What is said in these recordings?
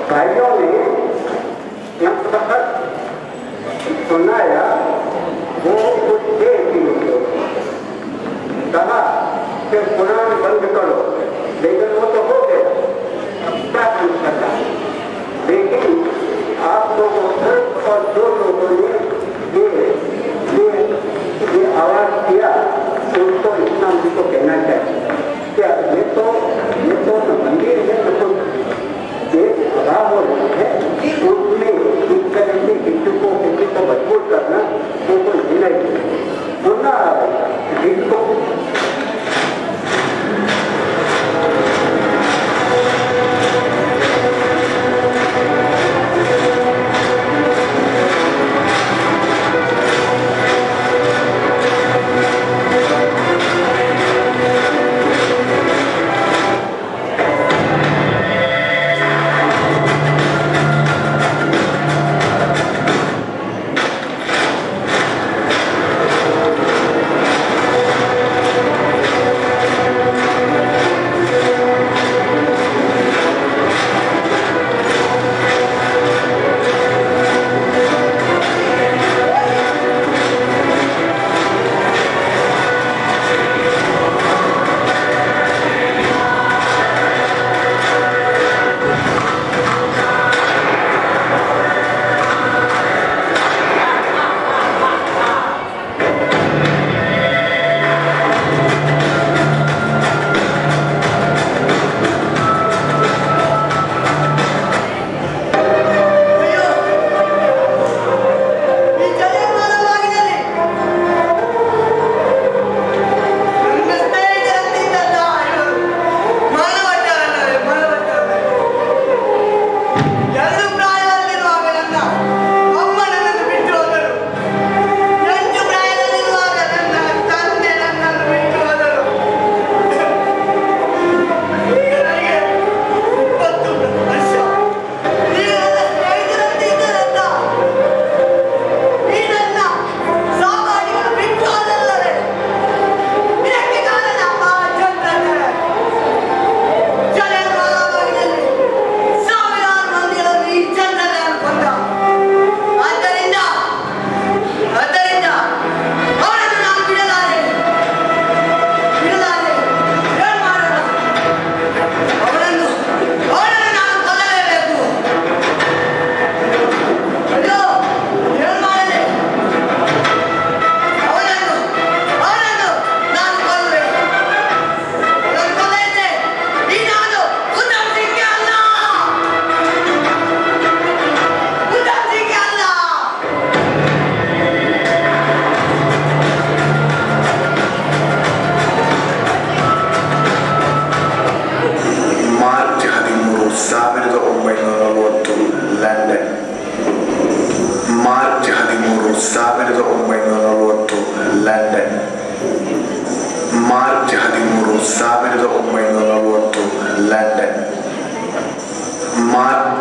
भाइयों ने यह सबक सुनाया वो कुछ देर की उनको कहा कि कुरान बंद करो लेकिन वो तो हो गया अब क्या बंद करना लेकिन आप लोगों को और जो लोगों ने ये ये ये आवाज किया उनको इतना मुझको कहना चाहिए क्या ये तो ये तो मंदिर है तो कुछ ये सभा हो रही है उसमें इस तरह से हिंदू को हिंदू को मजबूर करना वो कोई नहीं है सुनना जिसको ಈ ಜಯಮಾನವಾಗಿರಲಿ ನನ್ನ ಸ್ನೇಹಿತರಂತಿದ್ದಲ್ಲ ಇವರು ಮರಣವಟ್ಟರಲ್ಲವೇ ಮರಣವಟ್ಟರಲ್ಲವೇ ಎರಡು ಪ್ರಾಯದಲ್ಲಿರುವಾಗ ನನ್ನ ಅಮ್ಮ ನನ್ನನ್ನು ಬಿಟ್ಟು ಹೋದರು ಎಂಟು ಪ್ರಾಯದಲ್ಲಿರುವಾಗ ನನ್ನ ತಂದೆ ನನ್ನನ್ನು ಬಿಟ್ಟು ಹೋದರು ಈಗ ನನಗೆ ಇಪ್ಪತ್ತು ವರ್ಷ ಈಗ ನನ್ನ ಸ್ನೇಹಿತರಂತಿದ್ದರಲ್ಲ ಇದನ್ನ ಸಾಮಾನ್ಯಗಳು ಬಿಟ್ಟು ಹೋದಲ್ಲವೇ ಇದಕ್ಕೆ ಕಾರಣ ಆ ಚಂದ್ರನೇ ಜಲಮಾನವಾಗಿನಲ್ಲಿ ಸಾವಿರಾರು ಮಂದಿಗಳನ್ನು ಈ ಚಂದ್ರನೇ ಕೊಂದ ಆದ್ದರಿಂದ ಆದ್ದರಿಂದ ಅವರನ್ನು ನಾನು ಬಿಡಲಾರೆ ಬಿಡಲಾರೆ ಏನು ಮಾಡೋಣ ಅವರನ್ನು ಅವರನ್ನು ನಾನು ಕೊಲ್ಲಲೇಬೇಕು ಅಯ್ಯೋ ಏನು ಮಾಡಲಿ ಅವನನ್ನು ಅವನನ್ನು ನಾನು ಕೊಲ್ಲಬೇಕು ಅವನನ್ನು ಕೊಲ್ಲದೆ ಈ ನಾನು ಉತ್ತಮ್ ಸಿಂಗ್ಗೆ ಅಲ್ಲ ಉತ್ತಮ್ ಸಿಂಗ್ಗೆ ಅಲ್ಲ ಮಾರ್ಚ್ ಹದಿಮೂರು ಸಾವಿರದ ಒಂಬೈನೂರ ನಲವತ್ತು ಲಂಡನ್ ಮಾರ್ಚ್ ಹದಿಮೂರು ಸಾವಿರದ ಒಂಬೈನೂರ ನಲವತ್ತು ಲಂಡನ್ ಮಾರ್ಚ್ ಹದಿಮೂರು ಸಾವಿರದ ಒಂಬೈನೂರ ನಲವತ್ತು ಲಂಡನ್ ಮಾರ್ಚ್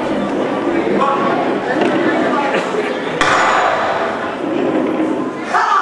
ಹಾ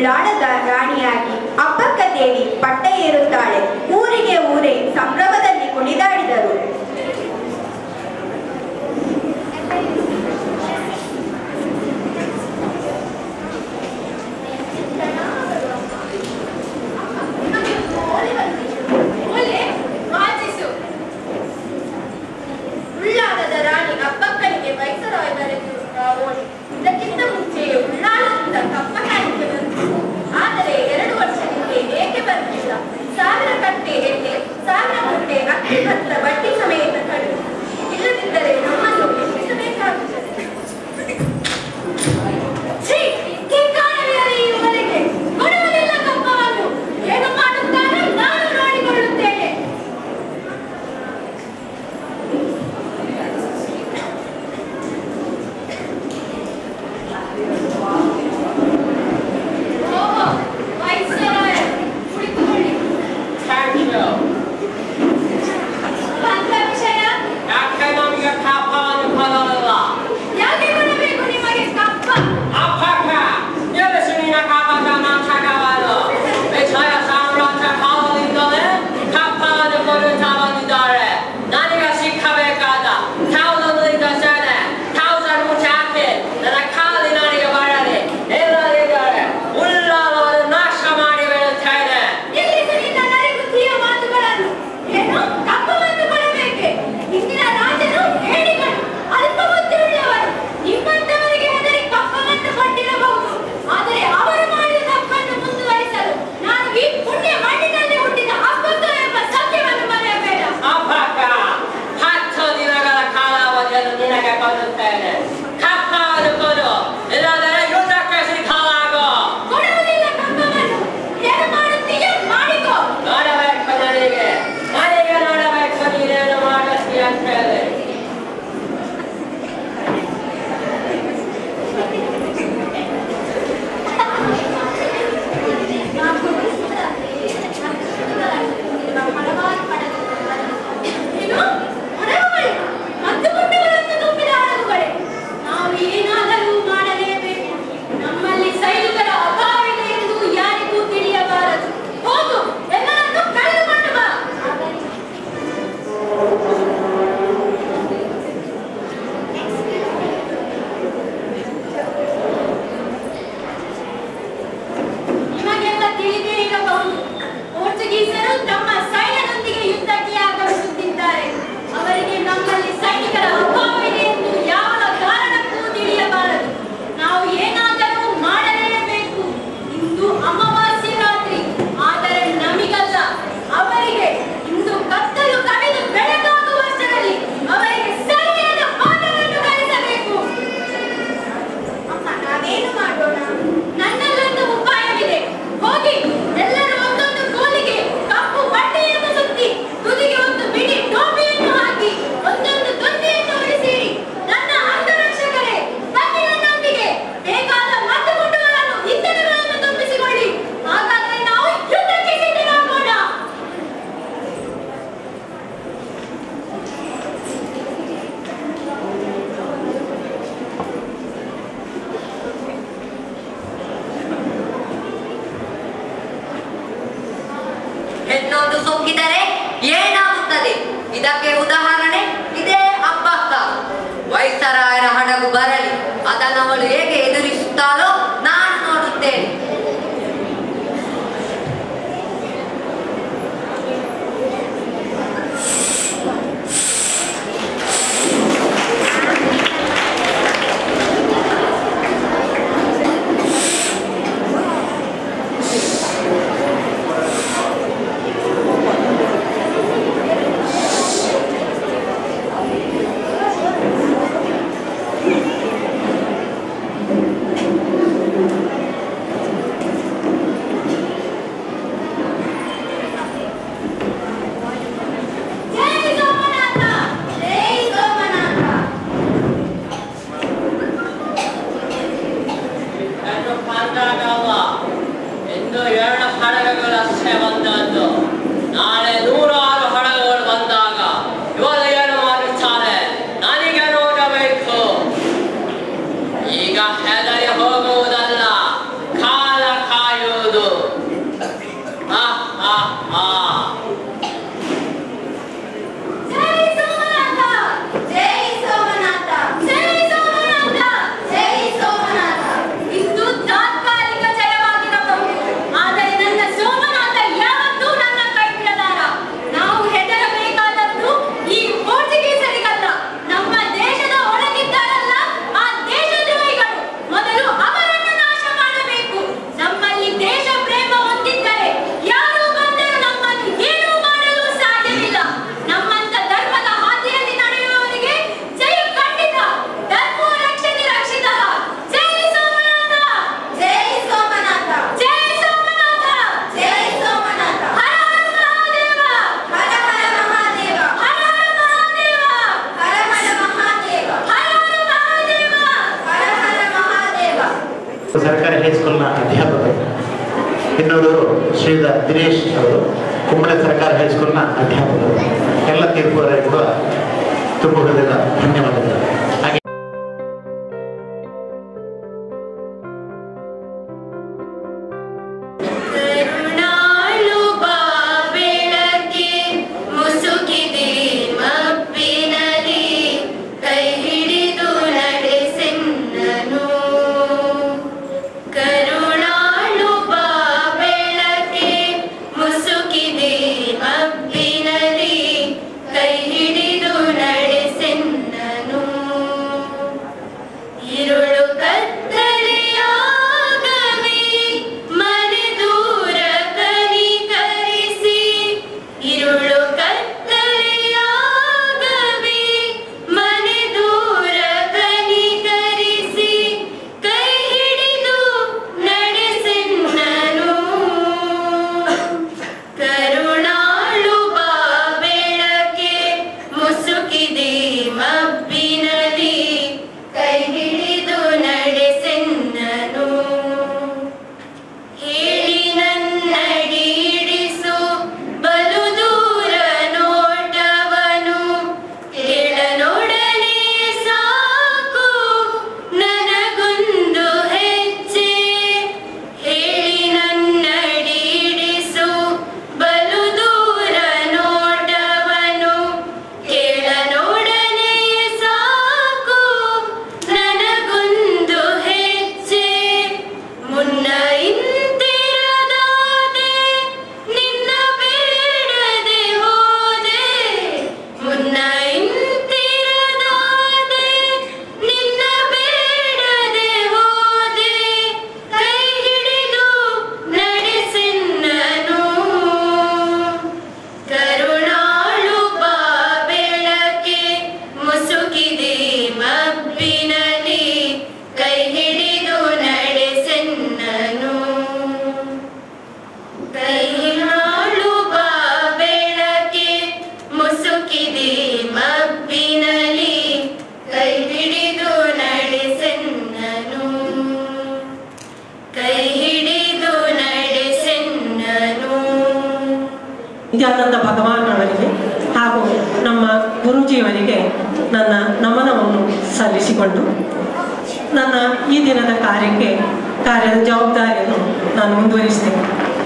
ಉಳ್ಳಾಳದ ರಾಣಿಯಾಗಿ ಅಪ್ಪಕ್ಕ ದೇವಿ ಪಟ್ಟ ಏರುತ್ತಾಳೆ ಊರಿಗೆ ಊರೇ ಸಂಭ್ರಮದಲ್ಲಿ ಕುಣಿದಾಡಿದರು ಒಲೆ ವಾಚಿಸು ಉಳ್ಳಾಲದ ರಾಣಿ ಅಬ್ಬಕ್ಕನಿಗೆ ವೈಸರಾಯ್ ಬರೆದಿರುವ ಓಣಿ ಇದಕ್ಕಿಂತ ಮುಂಚೆ ಉಳ್ಳಾಲದಿಂದ ಕಪ್ಪಕಾಯಿಗೆ ಬಂದಿತ್ತು ಆದರೆ ಎರಡು ವರ್ಷ ಹಿಂದೆ ಏಕೆ ಬರಲಿಲ್ಲ ಸಾವಿರ ಕಟ್ಟೆ ಎಣ್ಣೆ ಸಾವಿರ ಮೂಟೆ ಅಕ್ಕಿ ಭತ್ತ ಬಡ್ಡಿ ಸಮೇತ ಕಡಿಮೆ ಇಲ್ಲದಿದ್ದರೆ ನಮ್ಮನ್ನು ಎಷ್ಟಿಸಬೇಕಾಗುತ್ತದೆ ಛೀ, ಕಿಂಕಾರವಿರಲಿ ಇವರಿಗೆ ಕೊಡುವುದಿಲ್ಲ ಕಪ್ಪವನ್ನು ಏನು ಮಾಡುತ್ತಾರೆ ನಾನು ನೋಡಿಕೊಳ್ಳುತ್ತೇನೆ ಓಹೋ ವೈಸರಾಯ ಕುಳಿತುಕೊಳ್ಳಿ Thank you. ಬಂದ ವಿಷಯ ಯಾಕೆ ನಮಗೆ ಕಾಪಾಡು ಕೊಡಲಿಲ್ಲ ಯಾಕೆ ಕೊಡಬೇಕು ನಿಮಗೆ ಕಪ್ಪ ಅಪ್ಪಕ್ಕ ಎಲ್ಲಿಸಿ ನಿನ್ನ ಕಾಪಾಡ ಮಾತಾಡಬಾರದು ವಿಜಯ ಸಾಮ್ರಾಜ್ಯ ಕಾಲದಿಂದಲೇ ಕಾಪಾಡು ಕೊಡುತ್ತಾ ಬಂದಿದ್ದಾರೆ ನನಗೆ ಸಿಕ್ಕಬೇಕಾದ ಥೌಸಂಡ್ಲಿಂದ ಸೇನೆ ಥೌಸಂಡ್ ಮುಚ್ಚೆ ಹಾಕಿ ನನ್ನ ಕಾಲಿ ನನಗೆ ಬರಲಿ ಎಲ್ಲರಿದ್ದಾರೆ ಉಳ್ಳಾಲವನ್ನು ನಾಶ ಮಾಡಿ ಬಿಡುತ್ತೇನೆ ನಿಲ್ಲಿಸು ನಿನ್ನ ನರಿಬುದ್ಧಿಯ ಮಾತುಗಳನ್ನು ಏನು ಕಪ್ಪವನ್ನು ಕೊಡಬೇಕೆ ಇಂದಿನ ರಾಜರು ಹೇಳಿಗಳು ಅಲ್ಪ ಬುದ್ಧಿಯುಳ್ಳವರು ನಿಮ್ಮಂತವರಿಗೆ ಹೆದರಿ ಕಪ್ಪವನ್ನು ಕೊಟ್ಟಿರಬಹುದು ಆದರೆ ಅವರು ಮಾಡಿದ ತಪ್ಪನ್ನು ಮುಂದುವರಿಸಲು ನಾನು ಈ ಪುಣ್ಯ ಮಣ್ಣಿನಲ್ಲಿ ಹುಟ್ಟಿದ ಅಪ್ಪತ್ತು ಎಂಬ ಸತ್ಯವನ್ನು ಮರೆಯಬೇಡ ಅಪ್ಪಕ್ಕ ಹತ್ತು ದಿನಗಳ ಕಾಲಾವಧಿಯನ್ನು ನಿನಗೆ ಕೊಡುತ್ತೇನೆ ಕಪ್ಪಾದು ಕೊಡು ಇಲ್ಲದರೆ ಯುದ್ಧಕ್ಕೆ ಸಿದ್ಧವಾಗು ಕೊಡುವುದಿಲ್ಲ ಕಪ್ಪವನ್ನು ಏನು ಮಾಡುತ್ತೀಯೋ ಮಾಡಿಕೋ ನೋಡಬೇಕು ನನಗೆ ನನಗೆ ನೋಡಬೇಕು ನೀನೇನು ಮಾಡುತ್ತೀಯ ಅಂತ ಹೇಳಿ ಏನು? ಹಣವುಗಳೇ? ಮದ್ದುಗುಂಡುಗಳನ್ನು ತುಂಬಿದ ಹಡಗುಗಳೇ? ನಾವು ಏನಾದರೂ ಮಾಡಲೇಬೇಕು ನಮ್ಮಲ್ಲಿ ಸೈನಿಕರ ಅಭಾವವಿದೆ ಎಂದು ಯಾರಿಗೂ ತಿಳಿಯಬಾರದು ಹೋಗು ಎಲ್ಲರನ್ನೂ ಕಳೆದುಕೊಂಡು ಬಾ ನಿಮಗೆಲ್ಲ ತಿಳಿದೇ ಇರಬಹುದು ಪೋರ್ಚುಗೀಸರು ತಮ್ಮ ಸೈನ್ಯದೊಂದಿಗೆ ಯುದ್ಧಕ್ಕೆ ಆಗಮಿಸುತ್ತಿದ್ದಾರೆ ಅವರಿಗೆ ನಮ್ಮಲ್ಲಿ ಸೈನಿಕರ ಅಭಾವವಿದೆ ಎಂದು ಯಾವ ಕಾರಣಕ್ಕೂ ತಿಳಿಯಬಾರದು ನಾವು ಏನಾದರೂ ಮಾಡಲೇಬೇಕು ಇಂದು ಅಮಾವಾಸ್ಯೆ ರಾತ್ರಿ ಆದರೆ ನಮಿಗಲ್ಲ ಅವರಿಗೆ ಇಂದು ಕತ್ತಲು ಕವಿದು ಬೆಳಗಾಗುವಷ್ಟರಲ್ಲಿ ಅವರಿಗೆ ಸರಿಯಾದ ಪಾಠವನ್ನು ಕಲಿಸಬೇಕು ಅಮ್ಮ ನಾವೇನು ಮಾಡೋಣ ನನ್ನಲ್ಲೊಂದು ಉಪಾಯವಿದೆ ಹೋಗಿ ಎಲ್ಲರೂ ಒಂದೊಂದು ಕೋಲಿಗೆ ಕಪ್ಪು ಬಟ್ಟೆಯನ್ನು ಸುತ್ತಿ ತುದಿಗೆ ಒಂದು ಬಿಡಿ ಟೋಪಿಯನ್ನು ಹಾಕಿ ಒಂದೊಂದು ತೊಂದೆಯನ್ನು ಉಳಿಸಿರಿ ನನ್ನ ಅಂಗರಕ್ಷಕರೇ ಬನ್ನಿ ನನ್ನೊಂದಿಗೆ ಬೇಕಾದ ಮದ್ದುಗುಂಡುಗಳನ್ನು ಇದ್ದಗಳನ್ನು ತುಂಬಿಸಿಕೊಳ್ಳಿ ಹಾಗಾದರೆ ನಾವು ಯುದ್ಧಕ್ಕೆ ಸಿದ್ಧರಾಗೋಣ ಹೆಣ್ಣೊಂದು ಸೋಂಕಿದರೆ ಏನಾಗುತ್ತದೆ ಇದಕ್ಕೆ ಉದಾಹರಣೆ ಇದೇ ಅಬ್ಬಕ್ಕ ವೈಸರಾಯರ ಹಡಗು ಬರಲಿ ಅದನ್ನು ಅವಳು ಹೇಗೆ ಎದುರಿಸುತ್ತಾಳೋ ನಾನು ನೋಡುತ್ತೇನೆ ಆ ಸರ್ಕಾರಿ ಹೈಸ್ಕೂಲ್ನ ಅಧ್ಯಾಪಕರು ಇನ್ನೊಬ್ಬರು ಶ್ರೀಯುತ ದಿನೇಶ್ ಅವರು ಕುಂಬಳೆ ಸರ್ಕಾರಿ ಹೈಸ್ಕೂಲ್ನ ಅಧ್ಯಾಪಕರು ಎಲ್ಲ ತೀರ್ಪುವರೆಗೂ ತುಂಬ ಹೃದಯದ ಧನ್ಯವಾದಗಳು ಹಾಗೆ ಕರುಣಾಳು ಬಾ ಬೆಳಕೆ ಮುಸುಕಿದೆ ಮಬ್ಬಿನಲಿ ಕೈ ಹಿಡಿದು ನಡೆಸೆನ್ನನು ಕರುಣಾಳು ಬಾ ಬೆಳಕೆ ಮುಸುಕಿದೆ ಮಬ್ಬಿನಲಿ ಕೈ ಹಿಡಿದು ನಡೆಸೆನ್ನನು ഇരുളു കത്തലെയാകവേ മനദൂര കനികരിಸಿ ഇരുളു കത്തലെയാകവേ ಮನದೂರ ಕನಿಕರಿಸಿ ಕೈ ಹಿಡಿದು ನಡೆಸೆನ್ನನು ಕರುಣಾಳು ಬಾ ಬೆಳಕೆ ಮುಸುಕಿದೆ ಮಬ್ಬಿನಲಿ ಕೈ ಹಿಡಿದು ನಡೆಸೆನ್ನನು ಹೇಳಿ ನನ್ನಡಿ ಹಿಡಿಸು ಬಲು ದೂರ ನೋಟವನು ಕೇಳನೊಡನೆ ಸಾಕು ನನಗೊಂದು ಹೆಜ್ಜೆ ಹೇಳಿ ನನ್ನಡಿ ಹಿಡಿಸು ಬಲು ದೂರ ನೋಟವನು ಕೇಳನೊಡನೆ ಸಾಕು ನನಗೊಂದು ಹೆಜ್ಜೆ ಮುನ್ನ ಇಂತಿರದಾದೆ ನಿನ್ನ ಬೇಡದೆ ಹೋದೆ ಮುನ್ನ ಇಂತಿರದಾದೆ ನಿನ್ನ ಬೇಡದೆ ಹೋದೆ ಕೈ ಹಿಡಿದು ನಡೆಸೆನ್ನನು ಕರುಣಾಳು ಬಾ ಬೆಳಕೆ ಮುಸುಕಿದೆ ಮಬ್ಬಿನಲಿ ಕೈ ಹಿಡಿದು ನಡೆಸೆನ್ನನು ಕೈನಾಳು ಬಾ ಬೆಳಕೆ ಮುಸುಕಿದೆ ಮಬ್ಬಿನಲಿ ಕೈ ಹಿಡಿದು ನಡೆಸೆನ್ನನು ಕೈ ಹಿಡಿದು ನಡೆಸೆನ್ನನು ನಿತ್ಯಾನಂದ ಭಗವಾನವರಿಗೆ ಹಾಗೂ ನಮ್ಮ ಗುರೂಜಿಯವರಿಗೆ ನನ್ನ ನಮನವನ್ನು ಸಲ್ಲಿಸಿಕೊಂಡು ನನ್ನ ಈ ದಿನದ ಕಾರ್ಯಕ್ಕೆ ಕಾರ್ಯದ ಜವಾಬ್ದಾರಿಯನ್ನು ನಾನು ಮುಂದುವರಿಸ್ತೇನೆ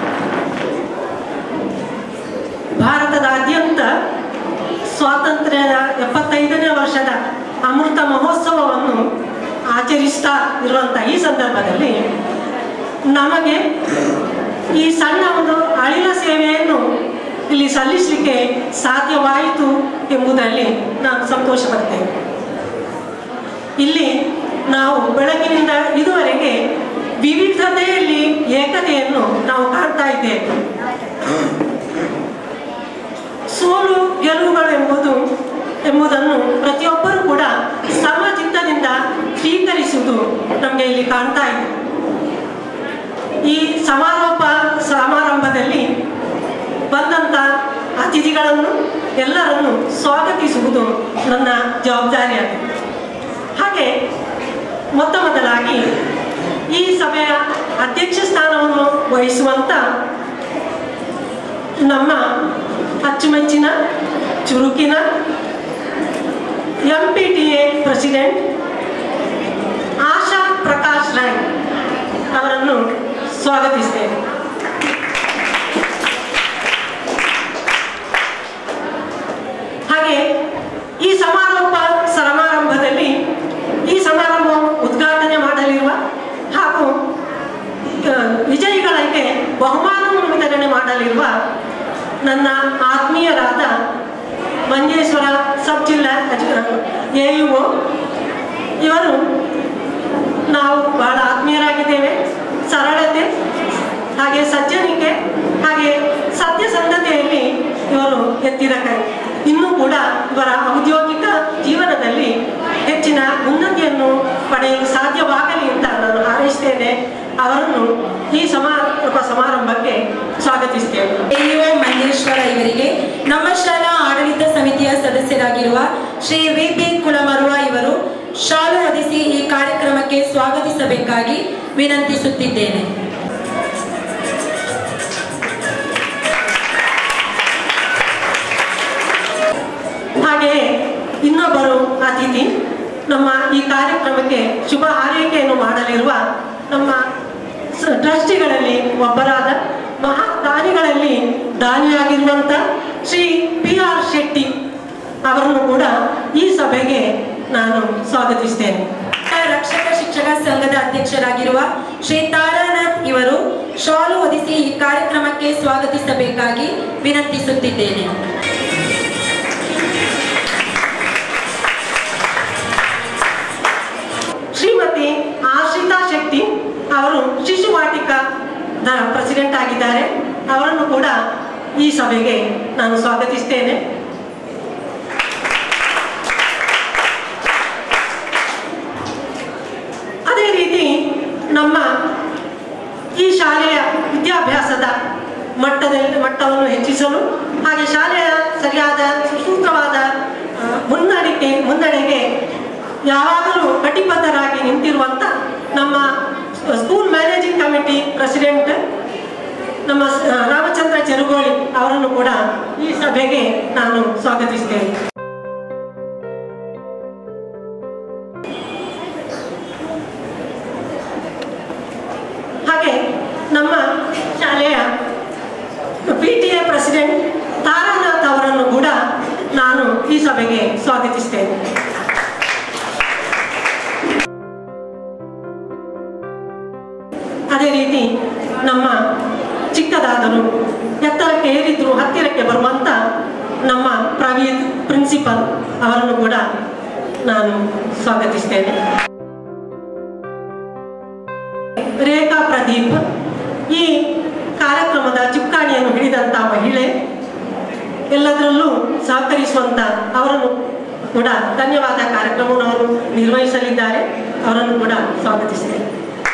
ಭಾರತದಾದ್ಯಂತ ಸ್ವಾತಂತ್ರ್ಯದ ಎಪ್ಪತ್ತೈದನೇ ವರ್ಷದ ಅಮೃತ ಮಹೋತ್ಸವವನ್ನು ಆಚರಿಸ್ತಾ ಇರುವಂಥ ಈ ಸಂದರ್ಭದಲ್ಲಿ ನಮಗೆ ಈ ಸಣ್ಣ ಒಂದು ಅಳಿಲ ಸೇವೆಯನ್ನು ಇಲ್ಲಿ ಸಲ್ಲಿಸಲಿಕ್ಕೆ ಸಾಧ್ಯವಾಯಿತು ಎಂಬುದರಲ್ಲಿ ನಾನು ಸಂತೋಷ ಪಡ್ತೇನೆ ಇಲ್ಲಿ ನಾವು ಬೆಳಗಿನಿಂದ ಇದುವರೆಗೆ ವಿವಿಧತೆಯಲ್ಲಿ ಏಕತೆಯನ್ನು ನಾವು ಕಾಣ್ತಾ ಇದ್ದೇವೆ ಸೋಲು ಗೆಲುವುಗಳು ಎಂಬುದು ಎಂಬುದನ್ನು ಪ್ರತಿಯೊಬ್ಬರೂ ಕೂಡ ಸಮಚಿತ್ತದಿಂದ ಸ್ವೀಕರಿಸುವುದು ನಮಗೆ ಇಲ್ಲಿ ಕಾಣ್ತಾ ಇದೆ ಈ ಸಮಾರೋಪ ಸಮಾರಂಭದಲ್ಲಿ ಬಂದಂಥ ಅತಿಥಿಗಳನ್ನು ಎಲ್ಲರನ್ನು ಸ್ವಾಗತಿಸುವುದು ನನ್ನ ಜವಾಬ್ದಾರಿಯಾಗಿದೆ ಹಾಗೆ ಮೊತ್ತ ಮೊದಲಾಗಿ ಈ ಸಭೆಯ ಅಧ್ಯಕ್ಷ ಸ್ಥಾನವನ್ನು ವಹಿಸುವಂಥ ನಮ್ಮ ಅಚ್ಚುಮೆಚ್ಚಿನ ಚುರುಕಿನ M P T A president Asha Prakash Rai ಅವರನ್ನು ಸ್ವಾಗತಿಸ್ತೇನೆ ಹಾಗೆ ಈ ಸಮಾರೋಪ ಸಮಾರಂಭದಲ್ಲಿ ಈ ಸಮಾರಂಭ ಉದ್ಘಾಟನೆ ಮಾಡಲಿರುವ ಹಾಗೂ ಆ, ವಿಜಯಿಗಳಿಗೆ ಬಹುಮಾನವನ್ನು ವಿತರಣೆ ಮಾಡಲಿರುವ ನನ್ನ ಆತ್ಮೀಯರಾದ ಮಂಜೇಶ್ವರ ಸಬ್ ಜಿಲ್ಲಾ ಎ ಯು ಇವರು ನಾವು ಬಹಳ ಆತ್ಮೀಯರಾಗಿದ್ದೇವೆ ಸರಳತೆ ಹಾಗೆ ಸಜ್ಜನಿಕೆ ಹಾಗೆ ಸತ್ಯಸಂಧತೆಯಲ್ಲಿ ಇವರು ಎತ್ತಿದ ಕೈ ಇನ್ನೂ ಕೂಡ ಇವರ ಔದ್ಯೋಗಿಕ ಜೀವನದಲ್ಲಿ ಹೆಚ್ಚಿನ ಉನ್ನತಿಯನ್ನು ಪಡೆಯಲು ಸಾಧ್ಯವಾಗಲಿ ಅಂತ ನಾನು ಹಾರೈಸ್ತೇನೆ ಅವರನ್ನು ಈ ಸಮಾರೋಪ ಸಮಾರಂಭಕ್ಕೆ ಸ್ವಾಗತಿಸ್ತೇನೆ ಎಇಒ ಮಂಜೇಶ್ವರ ಇವರಿಗೆ ನಮ್ಮ ಶಾಲಾ ಆಡಳಿತ ಸಮಿತಿಯ ಸದಸ್ಯರಾಗಿರುವ ಶ್ರೀ ವಿ ಪಿ ಕುಳಮರುವ ಇವರು ಶಾಲು ಹೊದಿಸಿ ಈ ಕಾರ್ಯಕ್ರಮಕ್ಕೆ ಸ್ವಾಗತಿಸಬೇಕಾಗಿ ಸ್ವಾಗತಿಸಬೇಕಾಗಿ ವಿನಂತಿಸುತ್ತಿದ್ದೇನೆ ಹಾಗೆಯೇ ಇನ್ನೊಬ್ಬರು ಅತಿಥಿ ನಮ್ಮ ಈ ಕಾರ್ಯಕ್ರಮಕ್ಕೆ ಶುಭ ಹಾರೈಕೆಯನ್ನು ಮಾಡಲಿರುವ ನಮ್ಮ ಸ- ಟ್ರಸ್ಟಿಗಳಲ್ಲಿ ಒಬ್ಬರಾದ ಮಹಾ ದಾನಿಗಳಲ್ಲಿ ದಾನಿಯಾಗಿರುವಂಥ ಶ್ರೀ ಪಿ ಆರ್ ಶೆಟ್ಟಿ ಅವರನ್ನು ಕೂಡ ಈ ಸಭೆಗೆ ನಾನು ಸ್ವಾಗತಿಸ್ತೇನೆ ರಕ್ಷಕ ಶಿಕ್ಷಕ ಸಂಘದ ಅಧ್ಯಕ್ಷರಾಗಿರುವ ಶ್ರೀ ತಾರಾನಾಥ್ ಇವರು ಶಾಲು ಹೊದಿಸಿ ಈ ಕಾರ್ಯಕ್ರಮಕ್ಕೆ ಸ್ವಾಗತಿಸಬೇಕಾಗಿ ವಿನಂತಿಸುತ್ತಿದ್ದೇನೆ ಶ್ರೀಮತಿ ಆಶ್ರಿತಾ ಶೆಟ್ಟಿ ಅವರು ಶಿಶುವಾಟಿಕದ ಪ್ರೆಸಿಡೆಂಟ್ ಆಗಿದ್ದಾರೆ ಅವರನ್ನು ಕೂಡ ಈ ಸಭೆಗೆ ನಾನು ಸ್ವಾಗತಿಸ್ತೇನೆ ಅದೇ ರೀತಿ ನಮ್ಮ ಈ ಶಾಲೆಯ ವಿದ್ಯಾಭ್ಯಾಸದ ಮಟ್ಟದಲ್ಲಿ ಮಟ್ಟವನ್ನು ಹೆಚ್ಚಿಸಲು ಹಾಗೆ ಶಾಲೆಯ ಸರಿಯಾದ ಸುಸೂತ್ರವಾದ ಆ, ಮುನ್ನಡಿಕೆ ಮುನ್ನಡೆಗೆ ಯಾವಾಗಲೂ ಕಟಿಬದ್ಧರಾಗಿ ನಿಂತಿರುವಂಥ ನಮ್ಮ ಸ್ಕೂಲ್ ಮ್ಯಾನೇಜಿಂಗ್ ಕಮಿಟಿ ಪ್ರೆಸಿಡೆಂಟ್ ನಮ್ಮ ಸ- ರಾಮಚಂದ್ರ ಚೆರುಗೋಳಿ ಅವರನ್ನು ಕೂಡ ಈ ಸಭೆಗೆ ನಾನು ಸ್ವಾಗತಿಸ್ತೇನೆ ಹಾಗೆ ನಮ್ಮ ಶಾಲೆಯ P T A president Taranath ಅವರನ್ನು ಕೂಡ ನಾನು ಈ ಸಭೆಗೆ ಸ್ವಾಗತಿಸ್ತೇನೆ ಅದೇ ರೀತಿ ನಮ್ಮ ಚಿಕ್ಕದಾದರೂ ಎತ್ತರಕ್ಕೆ ಏರಿದ್ರು ಹತ್ತಿರಕ್ಕೆ ಬರುವಂತ ನಮ್ಮ ಪ್ರವೀಣ್ ಪ್ರಿನ್ಸಿಪಲ್ ಅವರನ್ನು ಕೂಡ ನಾನು ಸ್ವಾಗತಿಸ್ತೇನೆ ರೇಖಾ ಪ್ರದೀಪ್ ಈ ಕಾರ್ಯಕ್ರಮದ ಚುಕ್ಕಾಣಿಯನ್ನು ಹಿಡಿದಂತ ಮಹಿಳೆ ಎಲ್ಲದರಲ್ಲೂ ಸಹಕರಿಸುವಂತ ಅವರನ್ನು ಕೂಡ ಧನ್ಯವಾದ ಕಾರ್ಯಕ್ರಮವನ್ನು ಅವರು ನಿರ್ವಹಿಸಲಿದ್ದಾರೆ ಅವರನ್ನು ಕೂಡ ಸ್ವಾಗತಿಸ್ತೇನೆ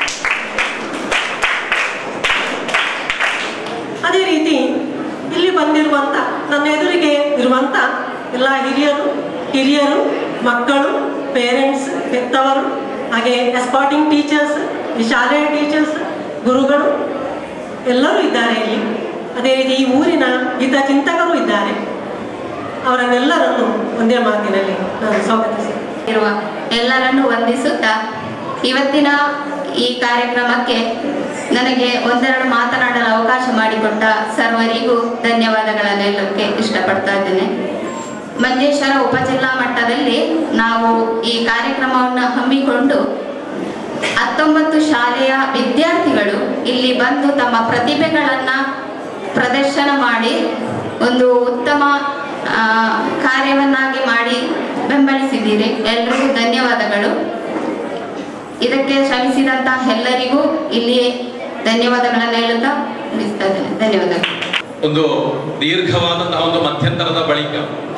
ಅದೇ ರೀತಿ ಇಲ್ಲಿ ಬಂದಿರುವಂತ ನನ್ನ ಎದುರಿಗೆ ಇರುವಂತ ಎಲ್ಲ ಹಿರಿಯರು ಹಿರಿಯರು ಮಕ್ಕಳು ಪೇರೆಂಟ್ಸ್ ಹೆತ್ತವರು ಹಾಗೆ ಎಸ್ಪಾಟಿಂಗ್ ಟೀಚರ್ಸ್ ಈ ಶಾಲೆಯ ಟೀಚರ್ಸ್ ಗುರುಗಳು ಎಲ್ಲರೂ ಇದ್ದಾರೆ ಇಲ್ಲಿ ಅದೇ ರೀತಿ ಈ ಊರಿನ ಹಿತಚಿಂತಕರು ಇದ್ದಾರೆ ಅವರನ್ನೆಲ್ಲರನ್ನು ಒಂದೇ ಮಾತಿನಲ್ಲಿ ನಾನು ಸ್ವಾಗತಿಸ್ತೇನೆ ಇರುವ ಎಲ್ಲರನ್ನು ವಂದಿಸುತ್ತಾ ಇವತ್ತಿನ ಈ ಕಾರ್ಯಕ್ರಮಕ್ಕೆ ನನಗೆ ಒಂದೆರಡು ಮಾತನಾಡಲು ಅವಕಾಶ ಮಾಡಿಕೊಟ್ಟ ಸರ್ವರಿಗೂ ಧನ್ಯವಾದಗಳನ್ನು ಹೇಳಕ್ಕೆ ಇಷ್ಟಪಡ್ತಾ ಇದ್ದೇನೆ ಮಂಜೇಶ್ವರ ಉಪಜಿಲ್ಲಾ ಮಟ್ಟದಲ್ಲಿ ನಾವು ಈ ಕಾರ್ಯಕ್ರಮವನ್ನು ಹಮ್ಮಿಕೊಂಡು ಹತ್ತೊಂಬತ್ತು ಶಾಲೆಯ ವಿದ್ಯಾರ್ಥಿಗಳು ಇಲ್ಲಿ ಬಂದು ತಮ್ಮ ಪ್ರತಿಭೆಗಳನ್ನ ಪ್ರದರ್ಶನ ಮಾಡಿ ಒಂದು ಉತ್ತಮ ಆ, ಕಾರ್ಯವನ್ನಾಗಿ ಮಾಡಿ ಬೆಂಬಲಿಸಿದ್ದೀರಿ ಎಲ್ರಿಗೂ ಧನ್ಯವಾದಗಳು ಇದಕ್ಕೆ ಶ್ರಮಿಸಿದಂತಹ ಎಲ್ಲರಿಗೂ ಇಲ್ಲಿ ಧನ್ಯವಾದಗಳನ್ನು ಹೇಳುತ್ತಾ ಮುಗಿಸ್ತಾ ಇದ್ದೇನೆ ಧನ್ಯವಾದಗಳು ಒಂದು ದೀರ್ಘವಾದಂತಹ ಒಂದು ಮಧ್ಯಂತರದ ಬಳಿಕ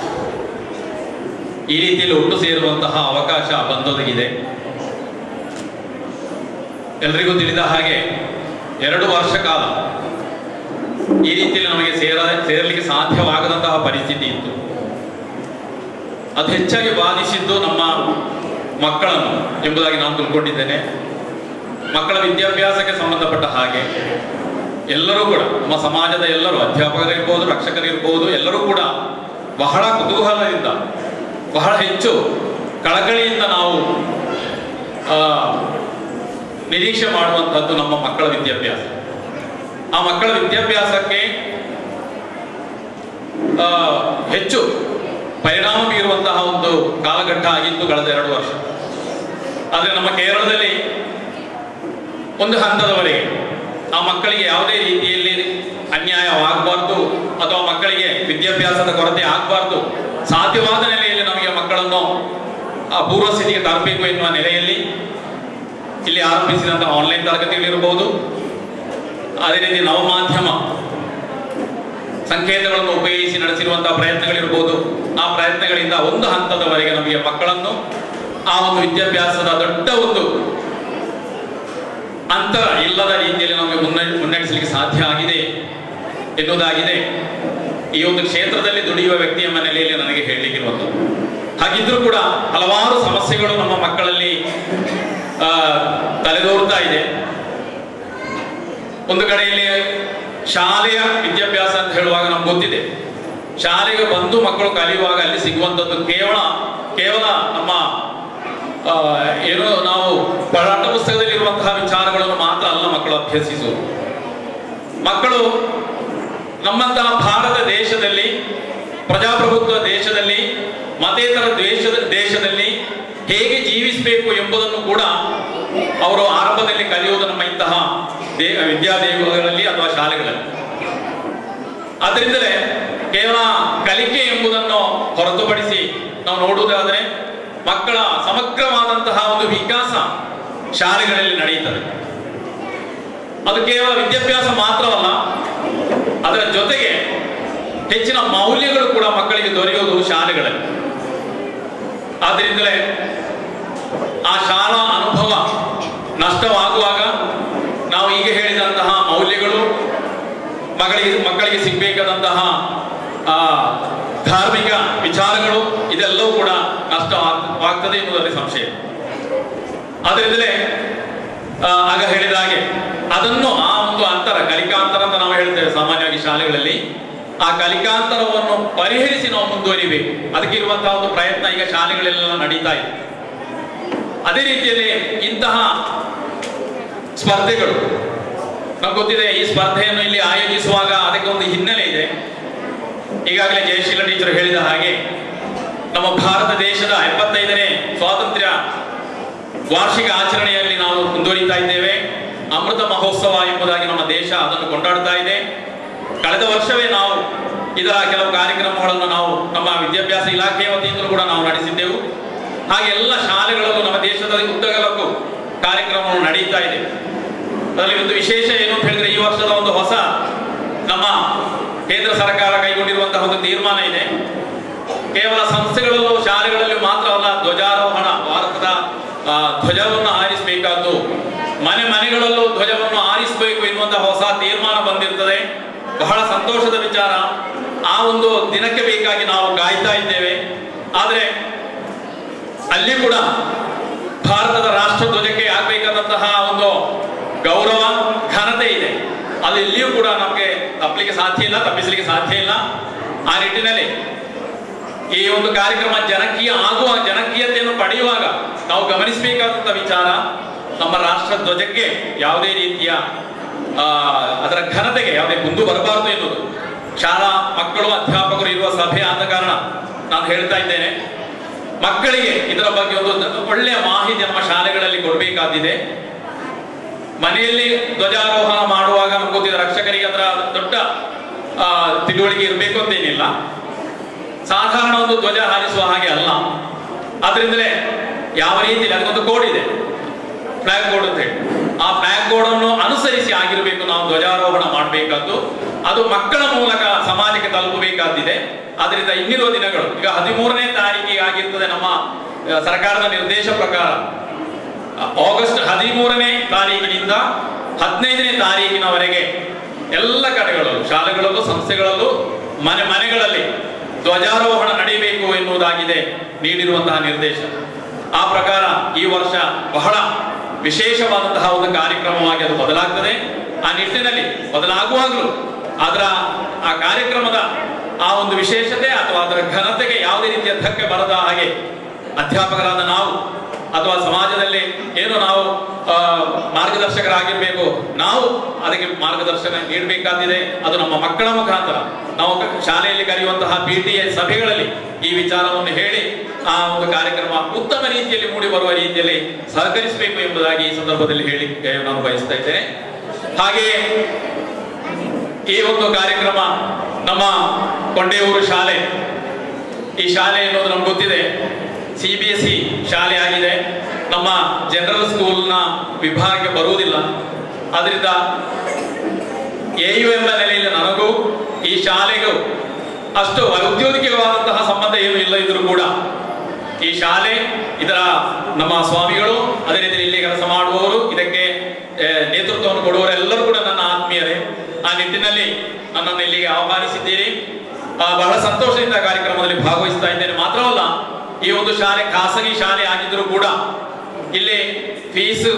ಈ ರೀತಿಯಲ್ಲಿ ಒಟ್ಟು ಸೇರುವಂತಹ ಅವಕಾಶ ಬಂದೊದಗಿದೆ ಎಲ್ರಿಗೂ ತಿಳಿದ ಹಾಗೆ ಎರಡು ವರ್ಷ ಕಾಲ ಈ ರೀತಿಯಲ್ಲಿ ನಮಗೆ ಸೇರ ಸೇರಲಿಕ್ಕೆ ಸಾಧ್ಯವಾಗದಂತಹ ಪರಿಸ್ಥಿತಿ ಇತ್ತು ಅದು ಹೆಚ್ಚಾಗಿ ಬಾಧಿಸಿದ್ದು ನಮ್ಮ ಮಕ್ಕಳನ್ನು ಎಂಬುದಾಗಿ ನಾನು ತಿಳ್ಕೊಂಡಿದ್ದೇನೆ ಮಕ್ಕಳ ವಿದ್ಯಾಭ್ಯಾಸಕ್ಕೆ ಸಂಬಂಧಪಟ್ಟ ಹಾಗೆ ಎಲ್ಲರೂ ಕೂಡ ನಮ್ಮ ಸಮಾಜದ ಎಲ್ಲರೂ ಅಧ್ಯಾಪಕರಿರ್ಬೋದು ರಕ್ಷಕರಿರ್ಬೋದು ಎಲ್ಲರೂ ಕೂಡ ಬಹಳ ಕುತೂಹಲದಿಂದ ಬಹಳ ಹೆಚ್ಚು ಕಳಕಳಿಯಿಂದ ನಾವು ಆ, ನಿರೀಕ್ಷೆ ಮಾಡುವಂಥದ್ದು ನಮ್ಮ ಮಕ್ಕಳ ವಿದ್ಯಾಭ್ಯಾಸ ಆ ಮಕ್ಕಳ ವಿದ್ಯಾಭ್ಯಾಸಕ್ಕೆ ಆ, ಹೆಚ್ಚು ಪರಿಣಾಮ ಬೀರುವಂತಹ ಒಂದು ಕಾಲಘಟ್ಟ ಆಗಿತ್ತು ಕಳೆದ ಎರಡು ವರ್ಷ ಆದರೆ ನಮ್ಮ ಕೇರಳದಲ್ಲಿ ಒಂದು ಹಂತದವರೆಗೆ ಆ ಮಕ್ಕಳಿಗೆ ಯಾವುದೇ ರೀತಿಯಲ್ಲಿ ಅನ್ಯಾಯವಾಗಬಾರ್ದು ಅಥವಾ ಮಕ್ಕಳಿಗೆ ವಿದ್ಯಾಭ್ಯಾಸದ ಕೊರತೆ ಆಗಬಾರ್ದು ಸಾಧ್ಯವಾದ ನೆಲೆಯಲ್ಲಿ ನಮಗೆ ಮಕ್ಕಳನ್ನು ಆ ಪೂರ್ವ ಸ್ಥಿತಿಗೆ ತರಬೇಕು ಎನ್ನುವ ನೆಲೆಯಲ್ಲಿ ಇಲ್ಲಿ ಆರಂಭಿಸಿದಂತಹ ಆನ್ಲೈನ್ ತರಗತಿಗಳಿರಬಹುದು ಅದೇ ರೀತಿ ನವಮಾಧ್ಯಮ ಸಂಕೇತಗಳನ್ನು ಉಪಯೋಗಿಸಿ ನಡೆಸಿರುವಂತಹ ಪ್ರಯತ್ನಗಳಿರ್ಬೋದು ಆ ಪ್ರಯತ್ನಗಳಿಂದ ಒಂದು ಹಂತದವರೆಗೆ ನಮಗೆ ಮಕ್ಕಳನ್ನು ಆ ಒಂದು ವಿದ್ಯಾಭ್ಯಾಸದ ದೊಡ್ಡ ಒಂದು ಅಂತರ ಇಲ್ಲದ ರೀತಿಯಲ್ಲಿ ನಮಗೆ ಮುನ್ನ ಮುನ್ನಡೆಸಲಿಕ್ಕೆ ಸಾಧ್ಯ ಆಗಿದೆ ಎನ್ನುವುದಾಗಿದೆ ಈ ಒಂದು ಕ್ಷೇತ್ರದಲ್ಲಿ ದುಡಿಯುವ ವ್ಯಕ್ತಿಯ ನೆಲೆಯಲ್ಲಿ ನನಗೆ ಹೇಳಲಿಕ್ಕಿರುವಂಥದ್ದು ಹಾಗಿದ್ರೂ ಕೂಡ ಹಲವಾರು ಸಮಸ್ಯೆಗಳು ನಮ್ಮ ಮಕ್ಕಳಲ್ಲಿ ಆ, ತಲೆದೋರ್ತಾ ಇದೆ ಒಂದು ಕಡೆಯಲ್ಲಿ ಶಾಲೆಯ ವಿದ್ಯಾಭ್ಯಾಸ ಅಂತ ಹೇಳುವಾಗ ನಮ್ಗೆ ಗೊತ್ತಿದೆ ಶಾಲೆಗೆ ಬಂದು ಮಕ್ಕಳು ಕಲಿಯುವಾಗ ಅಲ್ಲಿ ಸಿಗುವಂಥದ್ದು ಕೇವಲ ಕೇವಲ ನಮ್ಮ ಆ, ಏನು ನಾವು ಪಾಠ ಪುಸ್ತಕದಲ್ಲಿ ಇರುವಂತಹ ವಿಚಾರಗಳನ್ನು ಮಾತ್ರ ಅಲ್ಲ ಮಕ್ಕಳು ಅಭ್ಯಸಿಸುವುದು ಮಕ್ಕಳು ನಮ್ಮಂತಹ ಭಾರತ ದೇಶದಲ್ಲಿ ಪ್ರಜಾಪ್ರಭುತ್ವ ದೇಶದಲ್ಲಿ ಮತೇತರ ದೇಶದ ದೇಶದಲ್ಲಿ ಹೇಗೆ ಜೀವಿಸಬೇಕು ಎಂಬುದನ್ನು ಕೂಡ ಅವರು ಆರಂಭದಲ್ಲಿ ಕಲಿಯುವುದು ನಮ್ಮ ಇಂತಹ ದೇ ವಿದ್ಯಾದೇವಗಳಲ್ಲಿ ಅಥವಾ ಶಾಲೆಗಳಲ್ಲಿ ಅದರಿಂದಲೇ ಕೇವಲ ಕಲಿಕೆ ಎಂಬುದನ್ನು ಹೊರತುಪಡಿಸಿ ನಾವು ನೋಡುವುದಾದರೆ ಮಕ್ಕಳ ಸಮಗ್ರವಾದಂತಹ ಒಂದು ವಿಕಾಸ ಶಾಲೆಗಳಲ್ಲಿ ನಡೆಯುತ್ತದೆ ಅದು ಕೇವಲ ವಿದ್ಯಾಭ್ಯಾಸ ಮಾತ್ರವಲ್ಲ ಅದರ ಜೊತೆಗೆ ಹೆಚ್ಚಿನ ಮೌಲ್ಯಗಳು ಕೂಡ ಮಕ್ಕಳಿಗೆ ದೊರೆಯುವುದು ಶಾಲೆಗಳಲ್ಲಿ ಆದ್ದರಿಂದಲೇ ಆ ಶಾಲಾ ಅನುಭವ ನಷ್ಟವಾಗುವಾಗ ನಾವು ಈಗ ಹೇಳಿದಂತಹ ಮೌಲ್ಯಗಳು ಮಗಳಿಗೆ ಮಕ್ಕಳಿಗೆ ಸಿಗಬೇಕಾದಂತಹ ಆ ಧಾರ್ಮಿಕ ವಿಚಾರಗಳು ಇದೆಲ್ಲವೂ ಕೂಡ ನಷ್ಟವಾಗ್ತದೆ ಎನ್ನುವುದರಲ್ಲಿ ಸಂಶಯ ಆದ್ದರಿಂದಲೇ ಆ, ಆಗ ಹೇಳಿದ ಹಾಗೆ ಅದನ್ನು ಆ ಒಂದು ಅಂತರ ಕಲಿಕಾಂತರ ಅಂತ ನಾವು ಹೇಳ್ತೇವೆ ಸಾಮಾನ್ಯವಾಗಿ ಶಾಲೆಗಳಲ್ಲಿ ಆ ಕಲಿಕಾಂತರವನ್ನು ಪರಿಹರಿಸಿ ನಾವು ಮುಂದುವರಿಬೇಕು ಅದಕ್ಕೆ ಇರುವಂತಹ ಒಂದು ಪ್ರಯತ್ನ ಈಗ ಶಾಲೆಗಳೆಲ್ಲ ನಡೀತಾ ಇದೆ ಅದೇ ರೀತಿಯಲ್ಲಿ ಇಂತಹ ಸ್ಪರ್ಧೆಗಳು ನಮ್ಗೆ ಗೊತ್ತಿದೆ ಈ ಸ್ಪರ್ಧೆಯನ್ನು ಇಲ್ಲಿ ಆಯೋಜಿಸುವಾಗ ಅದಕ್ಕೆ ಒಂದು ಹಿನ್ನೆಲೆ ಇದೆ ಈಗಾಗಲೇ ಜಯಶೀಲ ಟೀಚರ್ ಹೇಳಿದ ಹಾಗೆ ನಮ್ಮ ಭಾರತ ದೇಶದ ಎಪ್ಪತ್ತೈದನೇ ಸ್ವಾತಂತ್ರ್ಯ ವಾರ್ಷಿಕ ಆಚರಣೆಯಲ್ಲಿ ನಾವು ಮುಂದುವರಿತಾ ಇದ್ದೇವೆ ಅಮೃತ ಮಹೋತ್ಸವ ಎಂಬುದಾಗಿ ನಮ್ಮ ದೇಶ ಅದನ್ನು ಕೊಂಡಾಡ್ತಾ ಇದೆ ಕಳೆದ ವರ್ಷವೇ ನಾವು ಇದರ ಕೆಲವು ಕಾರ್ಯಕ್ರಮಗಳನ್ನು ನಾವು ನಮ್ಮ ವಿದ್ಯಾಭ್ಯಾಸ ಇಲಾಖೆಯ ವತಿಯಿಂದಲೂ ಕೂಡ ನಾವು ನಡೆಸಿದ್ದೆವು ಹಾಗೆ ಎಲ್ಲ ಶಾಲೆಗಳಲ್ಲೂ ನಮ್ಮ ದೇಶದ ಉದ್ದಗಲಕ್ಕೂ ಕಾರ್ಯಕ್ರಮಗಳು ನಡೀತಾ ಇದೆ ಅದರಲ್ಲಿ ಒಂದು ವಿಶೇಷ ಏನು ಅಂತ ಹೇಳಿದ್ರೆ ಈ ವರ್ಷದ ಒಂದು ಹೊಸ ನಮ್ಮ ಕೇಂದ್ರ ಸರ್ಕಾರ ಕೈಗೊಂಡಿರುವಂತಹ ಒಂದು ತೀರ್ಮಾನ ಇದೆ ಕೇವಲ ಸಂಸ್ಥೆಗಳಲ್ಲೂ ಶಾಲೆಗಳಲ್ಲಿ ಮಾತ್ರವಲ್ಲ ಧ್ವಜಾರೋಹಣ ಭಾರತದ ಆ, ಧ್ವಜವನ್ನು ಹಾರಿಸಬೇಕಾದ್ದು ಮನೆ ಮನೆಗಳಲ್ಲೂ ಧ್ವಜವನ್ನು ಹಾರಿಸಬೇಕು ಎನ್ನುವಂತಹ ಹೊಸ ತೀರ್ಮಾನ ಬಂದಿರ್ತದೆ ಬಹಳ ಸಂತೋಷದ ವಿಚಾರ ಆ ಒಂದು ದಿನಕ್ಕೆ ಬೇಕಾಗಿ ನಾವು ಕಾಯ್ತಾ ಇದ್ದೇವೆ ಆದರೆ ಅಲ್ಲಿ ಕೂಡ ಭಾರತದ ರಾಷ್ಟ್ರ ಧ್ವಜಕ್ಕೆ ಆಗ್ಬೇಕಾದಂತಹ ಒಂದು ಗೌರವ ಘನತೆ ಇದೆ ಅದು ಎಲ್ಲಿಯೂ ಕೂಡ ನಮಗೆ ತಪ್ಪಲಿಕ್ಕೆ ಸಾಧ್ಯ ಇಲ್ಲ ತಪ್ಪಿಸಲಿಕ್ಕೆ ಸಾಧ್ಯ ಇಲ್ಲ ಆ ನಿಟ್ಟಿನಲ್ಲಿ ಈ ಒಂದು ಕಾರ್ಯಕ್ರಮ ಜನಕೀಯ ಆಗುವ ಜನಕೀಯತೆಯನ್ನು ಪಡೆಯುವಾಗ ನಾವು ಗಮನಿಸಬೇಕಾದಂತ ವಿಚಾರ ನಮ್ಮ ರಾಷ್ಟ್ರ ಧ್ವಜಕ್ಕೆ ಯಾವುದೇ ರೀತಿಯ ಆ, ಅದರ ಘನತೆಗೆ ಯಾವುದೇ ಕುಂದು ಬರಬಾರದು ಎನ್ನುವುದು ಶಾಲಾ ಮಕ್ಕಳು ಅಧ್ಯಾಪಕರು ಇರುವ ಸಭೆ ಆದ ಕಾರಣ ನಾನು ಹೇಳ್ತಾ ಇದ್ದೇನೆ ಮಕ್ಕಳಿಗೆ ಇದರ ಬಗ್ಗೆ ಒಂದು ಒಳ್ಳೆಯ ಮಾಹಿತಿ ನಮ್ಮ ಶಾಲೆಗಳಲ್ಲಿ ಕೊಡಬೇಕಾದಿದೆ ಮನೆಯಲ್ಲಿ ಧ್ವಜಾರೋಹಣ ಮಾಡುವಾಗ ನಮ್ಗೆ ಗೊತ್ತಿದೆ ರಕ್ಷಕರಿಗೆ ಅದರ ದೊಡ್ಡ ಆ, ತಿಳುವಳಿಕೆ ಇರಬೇಕು ಅಂತೇನಿಲ್ಲ ಸಾಧಾರಣ ಒಂದು ಧ್ವಜ ಹಾರಿಸುವ ಹಾಗೆ ಅಲ್ಲ ಆದ್ರಿಂದಲೇ ಯಾವ ರೀತಿಯಲ್ಲಿ ಅದಕ್ಕೊಂದು ಕೋಡ್ ಇದೆ ಫ್ಲಾಗ್ ಕೋಡ್ ಅಂತ ಹೇಳಿ ಆ ಫ್ಲಾಗ್ ಕೋಡ್ ಅನ್ನು ಅನುಸರಿಸಿ ಆಗಿರಬೇಕು ನಾವು ಧ್ವಜಾರೋಹಣ ಮಾಡಬೇಕಾದ್ದು ಅದು ಮಕ್ಕಳ ಮೂಲಕ ಸಮಾಜಕ್ಕೆ ತಲುಪಬೇಕಾದಿದೆ ಆದ್ರಿಂದ ಇನ್ನಿರುವ ದಿನಗಳು ಈಗ ಹದಿಮೂರನೇ ತಾರೀಕಿಗೆ ಆಗಿರ್ತದೆ ನಮ್ಮ ಆ, ಸರ್ಕಾರದ ನಿರ್ದೇಶ ಪ್ರಕಾರ ಆಗಸ್ಟ್ ಹದಿಮೂರನೇ ತಾರೀಕಿನಿಂದ ಹದಿನೈದನೇ ತಾರೀಕಿನವರೆಗೆ ಎಲ್ಲ ಕಡೆಗಳಲ್ಲೂ ಶಾಲೆಗಳಲ್ಲೂ ಸಂಸ್ಥೆಗಳಲ್ಲೂ ಮನೆ ಮನೆಗಳಲ್ಲಿ ಧ್ವಜಾರೋಹಣ ನಡೀಬೇಕು ಎನ್ನುವುದಾಗಿದೆ ನೀಡಿರುವಂತಹ ನಿರ್ದೇಶ ಆ ಪ್ರಕಾರ ಈ ವರ್ಷ ಬಹಳ ವಿಶೇಷವಾದಂತಹ ಒಂದು ಕಾರ್ಯಕ್ರಮವಾಗಿ ಅದು ಬದಲಾಗ್ತದೆ ಆ ನಿಟ್ಟಿನಲ್ಲಿ ಬದಲಾಗುವಾಗಲೂ ಅದರ ಆ ಕಾರ್ಯಕ್ರಮದ ಆ ಒಂದು ವಿಶೇಷತೆ ಅಥವಾ ಅದರ ಘನತೆಗೆ ಯಾವುದೇ ರೀತಿಯ ಧಕ್ಕೆ ಬರದ ಹಾಗೆ ಅಧ್ಯಾಪಕರಾದ ನಾವು ಅಥವಾ ಸಮಾಜದಲ್ಲಿ ಏನು ನಾವು ಆ, ಮಾರ್ಗದರ್ಶಕರಾಗಿರ್ಬೇಕು ನಾವು ಅದಕ್ಕೆ ಮಾರ್ಗದರ್ಶನ ನೀಡಬೇಕಾದಿದೆ ಅದು ನಮ್ಮ ಮಕ್ಕಳ ಮುಖಾಂತರ ನಾವು ಕ- ಶಾಲೆಯಲ್ಲಿ ಕರೆಯುವಂತಹ ಪಿ ಟಿ ಎ ಸಭೆಗಳಲ್ಲಿ ಈ ವಿಚಾರವನ್ನು ಹೇಳಿ ಆ ಒಂದು ಕಾರ್ಯಕ್ರಮ ಉತ್ತಮ ರೀತಿಯಲ್ಲಿ ಮೂಡಿ ಬರುವ ರೀತಿಯಲ್ಲಿ ಸಹಕರಿಸಬೇಕು ಎಂಬುದಾಗಿ ಈ ಸಂದರ್ಭದಲ್ಲಿ ಹೇಳಿ ನಾನು ಬಯಸ್ತಾ ಇದ್ದೇನೆ ಹಾಗೆಯೇ ಈ ಒಂದು ಕಾರ್ಯಕ್ರಮ ನಮ್ಮ ಕೊಂಡೆಯೂರು ಶಾಲೆ ಈ ಶಾಲೆ ಎನ್ನುವುದು ನಮ್ಗೆ ಗೊತ್ತಿದೆ ಸಿ ಬಿ ಎಸ್ ಇ ಶಾಲೆ ಆಗಿದೆ ನಮ್ಮ ಜನರಲ್ ಸ್ಕೂಲ್ನ ವಿಭಾಗಕ್ಕೆ ಬರುವುದಿಲ್ಲ ಅದರಿಂದ ಎ ಯು ಎಂಬ ನೆಲೆಯಲ್ಲಿ ನನಗೂ ಈ ಶಾಲೆಗೂ ಅಷ್ಟು ಔದ್ಯೋಗಿಕವಾದಂತಹ ಸಂಬಂಧ ಏನು ಇಲ್ಲ ಇದ್ರೂ ಕೂಡ ಈ ಶಾಲೆ ಇದರ ನಮ್ಮ ಸ್ವಾಮಿಗಳು ಅದೇ ರೀತಿ ಇಲ್ಲಿ ಕೆಲಸ ಮಾಡುವವರು ಇದಕ್ಕೆ ಆ, ನೇತೃತ್ವವನ್ನು ಕೊಡುವವರೆಲ್ಲರೂ ಕೂಡ ನನ್ನ ಆತ್ಮೀಯರೇ ಆ ನಿಟ್ಟಿನಲ್ಲಿ ನನ್ನನ್ನು ಇಲ್ಲಿಗೆ ಆಹ್ವಾನಿಸಿದ್ದೀರಿ ಆ, ಬಹಳ ಸಂತೋಷದಿಂದ ಕಾರ್ಯಕ್ರಮದಲ್ಲಿ ಭಾಗವಹಿಸ್ತಾ ಇದ್ದೇನೆ ಮಾತ್ರವಲ್ಲ ಈ ಒಂದು ಶಾಲೆ ಖಾಸಗಿ ಶಾಲೆ ಆಗಿದ್ರೂ ಕೂಡ ಇಲ್ಲಿ ಫೀಸ್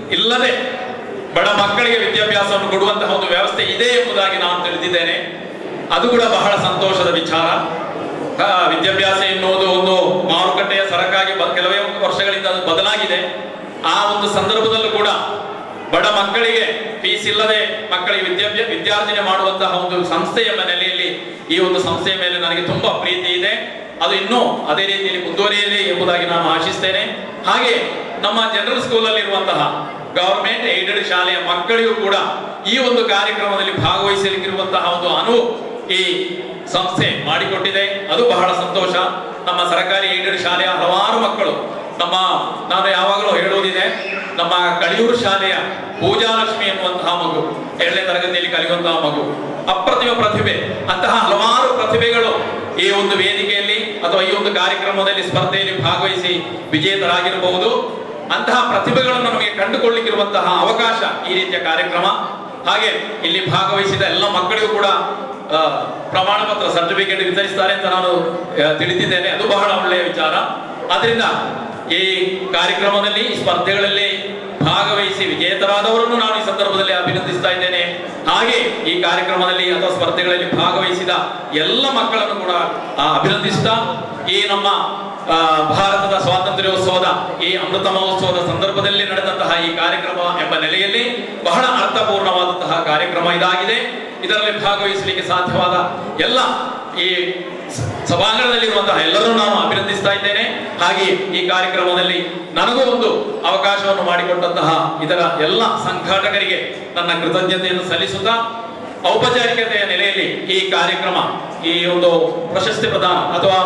ಇಲ್ಲದೆ ಬಡ ಮಕ್ಕಳಿಗೆ ವಿದ್ಯಾಭ್ಯಾಸವನ್ನು ಕೊಡುವಂತಹ ಒಂದು ವ್ಯವಸ್ಥೆ ಇದೆ ಎಂಬುದಾಗಿ ನಾನು ತಿಳಿದಿದ್ದೇನೆ ಅದು ಕೂಡ ಬಹಳ ಸಂತೋಷದ ವಿಚಾರ ಆ, ವಿದ್ಯಾಭ್ಯಾಸ ಎನ್ನುವುದು ಒಂದು ಮಾರುಕಟ್ಟೆಯ ಸರಕಾಗಿ ಬ- ಕೆಲವೇ ವರ್ಷಗಳಿಂದ ಅದು ಬದಲಾಗಿದೆ ಆ ಒಂದು ಸಂದರ್ಭದಲ್ಲೂ ಕೂಡ ಬಡ ಮಕ್ಕಳಿಗೆ ಫೀಸ್ ಇಲ್ಲದೆ ಮಕ್ಕಳಿಗೆ ವಿದ್ಯಾಭ್ಯಾಸ ವಿದ್ಯಾರ್ಜನೆ ಮಾಡುವಂತಹ ಒಂದು ಸಂಸ್ಥೆ ಎಂಬ ನೆಲೆಯಲ್ಲಿ ಈ ಒಂದು ಸಂಸ್ಥೆಯ ಮೇಲೆ ನನಗೆ ತುಂಬಾ ಪ್ರೀತಿ ಇದೆ ಅದು ಇನ್ನೂ ಅದೇ ರೀತಿಯಲ್ಲಿ ಮುಂದುವರಿಯಲಿ ಎಂಬುದಾಗಿ ನಾನು ಆಶಿಸ್ತೇನೆ ಹಾಗೆ ನಮ್ಮ ಜನರಲ್ ಸ್ಕೂಲಲ್ಲಿ ಇರುವಂತಹ ಗವರ್ಮೆಂಟ್ ಏಡೆಡ್ ಶಾಲೆಯ ಮಕ್ಕಳಿಗೂ ಕೂಡ ಈ ಒಂದು ಕಾರ್ಯಕ್ರಮದಲ್ಲಿ ಭಾಗವಹಿಸಲಿಕ್ಕಿರುವಂತಹ ಒಂದು ಅನುವು ಈ ಸಂಸ್ಥೆ ಮಾಡಿಕೊಟ್ಟಿದೆ ಅದು ಬಹಳ ಸಂತೋಷ ನಮ್ಮ ಸರ್ಕಾರಿ ಏಡೆಡ್ ಶಾಲೆಯ ಹಲವಾರು ಮಕ್ಕಳು ನಮ್ಮ ನಾನು ಯಾವಾಗಲೂ ಹೇಳುವುದಿದೆ ನಮ್ಮ ಕಳಿಯೂರು ಶಾಲೆಯ ಪೂಜಾಲಕ್ಷ್ಮಿ ಎನ್ನುವಂತಹ ಮಗು ಏಳನೇ ತರಗತಿಯಲ್ಲಿ ಕಲಿಯುವಂತಹ ಮಗು ಅಪ್ರತಿಮ ಪ್ರತಿಭೆ ಅಂತಹ ಹಲವಾರು ಪ್ರತಿಭೆಗಳು ಈ ಒಂದು ವೇದಿಕೆಯಲ್ಲಿ ಅಥವಾ ಈ ಒಂದು ಕಾರ್ಯಕ್ರಮದಲ್ಲಿ ಸ್ಪರ್ಧೆಯಲ್ಲಿ ಭಾಗವಹಿಸಿ ವಿಜೇತರಾಗಿರಬಹುದು ಅಂತಹ ಪ್ರತಿಭೆಗಳನ್ನು ನಮಗೆ ಕಂಡುಕೊಳ್ಳಿಕ್ಕಿರುವಂತಹ ಅವಕಾಶ ಈ ರೀತಿಯ ಕಾರ್ಯಕ್ರಮ ಹಾಗೆ ಇಲ್ಲಿ ಭಾಗವಹಿಸಿದ ಎಲ್ಲ ಮಕ್ಕಳಿಗೂ ಕೂಡ ಆ, ಪ್ರಮಾಣ ಪತ್ರ ಸರ್ಟಿಫಿಕೇಟ್ ವಿತರಿಸ್ತಾರೆ ಅಂತ ನಾನು ಆ, ತಿಳಿದಿದ್ದೇನೆ ಅದು ಬಹಳ ಒಳ್ಳೆಯ ವಿಚಾರ ಆದ್ರಿಂದ ಈ ಕಾರ್ಯಕ್ರಮದಲ್ಲಿ ಈ ಸ್ಪರ್ಧೆಗಳಲ್ಲಿ ಭಾಗವಹಿಸಿ ವಿಜೇತರಾದವರನ್ನು ನಾನು ಈ ಸಂದರ್ಭದಲ್ಲಿ ಅಭಿನಂದಿಸ್ತಾ ಇದ್ದೇನೆ ಹಾಗೆ ಈ ಕಾರ್ಯಕ್ರಮದಲ್ಲಿ ಅಥವಾ ಸ್ಪರ್ಧೆಗಳಲ್ಲಿ ಭಾಗವಹಿಸಿದ ಎಲ್ಲ ಮಕ್ಕಳನ್ನು ಕೂಡ ಆ, ಅಭಿನಂದಿಸ್ತಾ ಈ ನಮ್ಮ ಆ, ಭಾರತದ ಸ್ವಾತಂತ್ರ್ಯೋತ್ಸವದ ಈ ಅಮೃತ ಮಹೋತ್ಸವದ ಸಂದರ್ಭದಲ್ಲಿ ನಡೆದಂತಹ ಈ ಕಾರ್ಯಕ್ರಮ ಎಂಬ ನೆಲೆಯಲ್ಲಿ ಬಹಳ ಅರ್ಥಪೂರ್ಣವಾದಂತಹ ಕಾರ್ಯಕ್ರಮ ಇದಾಗಿದೆ ಇದರಲ್ಲಿ ಭಾಗವಹಿಸಲಿಕ್ಕೆ ಸಾಧ್ಯವಾದ ಎಲ್ಲ ಈ ಸ- ಸಭಾಂಗಣದಲ್ಲಿರುವಂತಹ ಎಲ್ಲರೂ ನಾನು ಅಭಿನಂದಿಸ್ತಾ ಇದ್ದೇನೆ ಹಾಗೆ ಈ ಕಾರ್ಯಕ್ರಮದಲ್ಲಿ ನನಗೂ ಒಂದು ಅವಕಾಶವನ್ನು ಮಾಡಿಕೊಟ್ಟಂತಹ ಇದರ ಎಲ್ಲ ಸಂಘಾಟಕರಿಗೆ ನನ್ನ ಕೃತಜ್ಞತೆಯನ್ನು ಸಲ್ಲಿಸುತ್ತಾ ಔಪಚಾರಿಕತೆಯ ನೆಲೆಯಲ್ಲಿ ಈ ಕಾರ್ಯಕ್ರಮ ಈ ಒಂದು ಪ್ರಶಸ್ತಿ ಪ್ರದಾನ ಅಥವಾ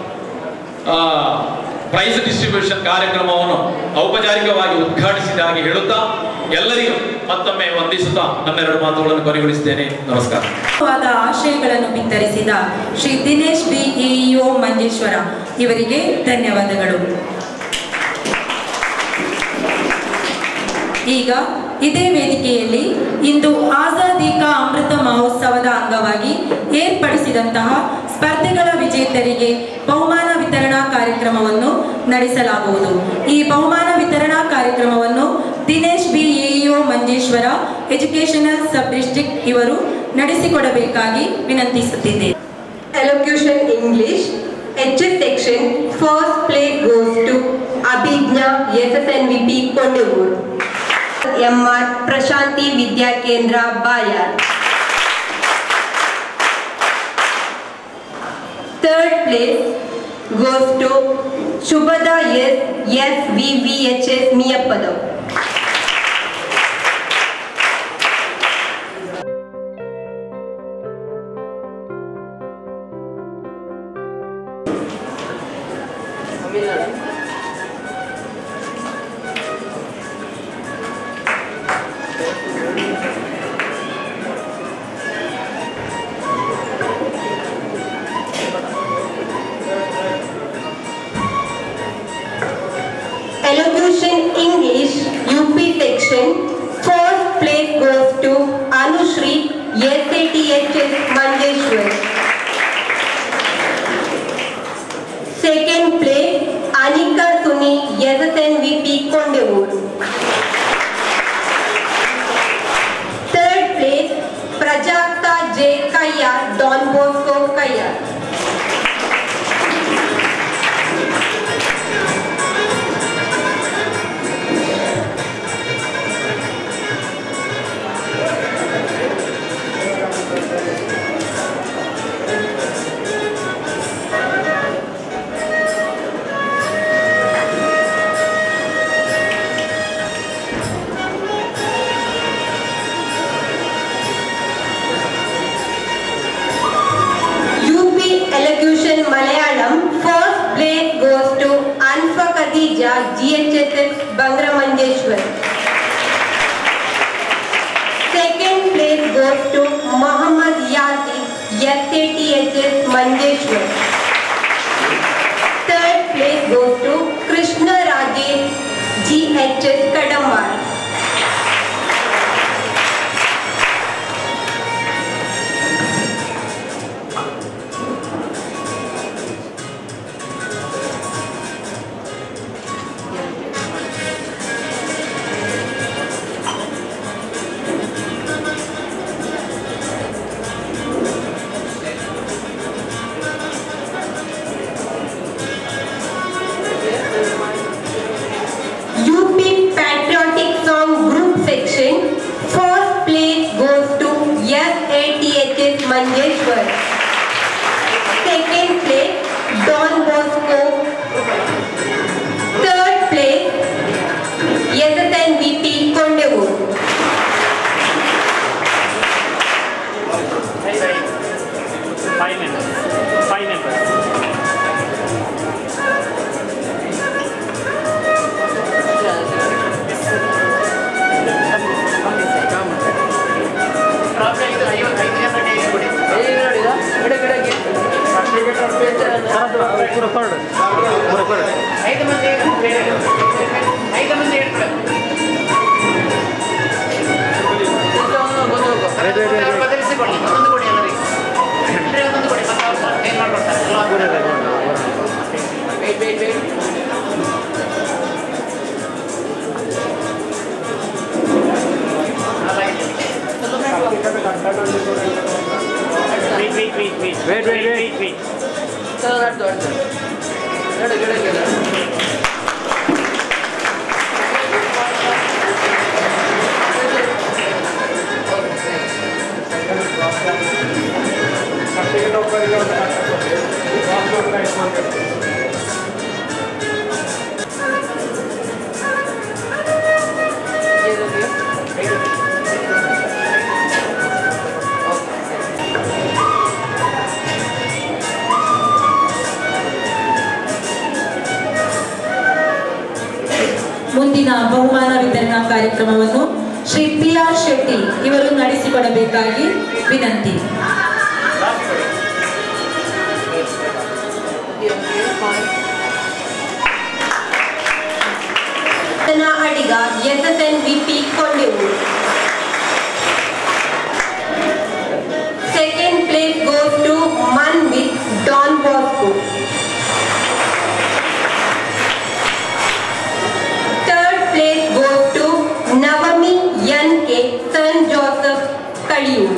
ಪ್ರೈಸ್ ಡಿಸ್ಟ್ರಿಬ್ಯೂಷನ್ ಕಾರ್ಯಕ್ರಮವನ್ನು ಔಪಚಾರಿಕವಾಗಿ ಉದ್ಘಾಟಿಸಿದಾಗಿ ಹೇಳುತ್ತಾ ಎಲ್ಲರಿಗೂ ಮತ್ತೊಮ್ಮೆ ವಂದಿಸುತ್ತಾ ನನ್ನೆರಡು ಮಾತುಗಳನ್ನು ಕೊನೆಗೊಳಿಸುತ್ತೇನೆ ನಮಸ್ಕಾರ ವಾದ ಆಶಯಗಳನ್ನು ಬಿತ್ತರಿಸಿದ ಶ್ರೀ ದಿನೇಶ್ ಬಿ ಇಒ ಮಂಜೇಶ್ವರ ಇವರಿಗೆ ಧನ್ಯವಾದಗಳು ಈಗ ಇದೇ ವೇದಿಕೆಯಲ್ಲಿ ಇಂದು ಆಜಾದಿ ಕಾ ಅಮೃತ ಮಹೋತ್ಸವದ ಅಂಗವಾಗಿ ಏರ್ಪಡಿಸಿದಂತಹ ಸ್ಪರ್ಧೆಗಳ ವಿಜೇತರಿಗೆ ಬಹುಮಾನ ವಿತರಣಾ ಕಾರ್ಯಕ್ರಮವನ್ನು ನಡೆಸಲಾಗುವುದು ಈ ಬಹುಮಾನ ವಿತರಣಾ ಕಾರ್ಯಕ್ರಮವನ್ನು Dinesh B AEO Manjeshwar educational sub district ಇವರು ನಡೆಸಿಕೊಡಬೇಕಾಗಿ ವಿನಂತಿಸುತ್ತಿದ್ದೇನೆ Elocution English, HS section, first place goes to Abhijna SSNVP Kondevur. MR Prashanti Vidya Kendra Bayar. Third place goes to Shubhada S. SVVHS Miyapadam. Elocution English UP section. First place goes to Anushri SATHS Manjeshwar. Second place Anika Suni SSNVP Kondevur. Third place Prajakta J Kaya Don Bosco Kaya. UP Elocution Malayalam. First place goes to Anfa Khadija GHSS Bangramanjeshwar. Second place goes to Muhammad Yasir SATHS Manjeshwar. Third place goes to Krishna Rajesh GHS Kadamar. Bosco. Third place, SSNVP Kondevur. Five members. Five members. ಐದು ಮಂದಿ ಐದು ಮಂದಿ ಹೇಳ್ಬಿಡು ಬದಲಿಸಿಕೊಳ್ಳಿ ಒಂದೊಂದು ಕೊಡಿ ಎಲ್ಲರಿಗೆ ಇಬ್ಬರಿಗೆ ಒಂದೊಂದು ಕೊಡಿ ಮತ್ತೆ ಅವ್ರು ಏನ್ ಮಾಡ್ಕೊಡ್ತಾರೆ wait wait wait Wait, wait, wait, wait. Wait, wait, wait, wait. ಮುಂದಿನ ಬಹುಮಾನ ವಿತರಣಾ ಕಾರ್ಯಕ್ರಮವನ್ನು ಶ್ರೀ ಪಿ ಆರ್ ಶೆಟ್ಟಿ ಇವರು ನಡೆಸಿಕೊಡಬೇಕಾಗಿ ವಿನಂತಿ Sana Adiga, SSNVP Kondevur. Second place goes to Manvit Don Bosco. Third place goes to Navami Yanke San Joseph Kaliyu.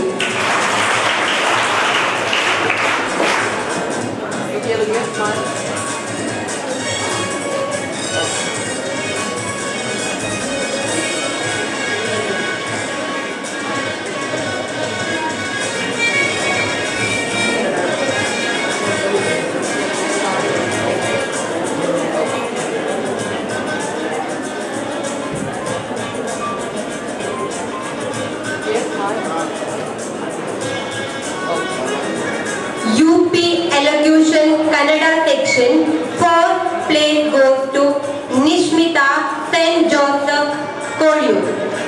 UP Elocution Kannada section. Fourth place goes to Nishmita St. Joseph Kolyu.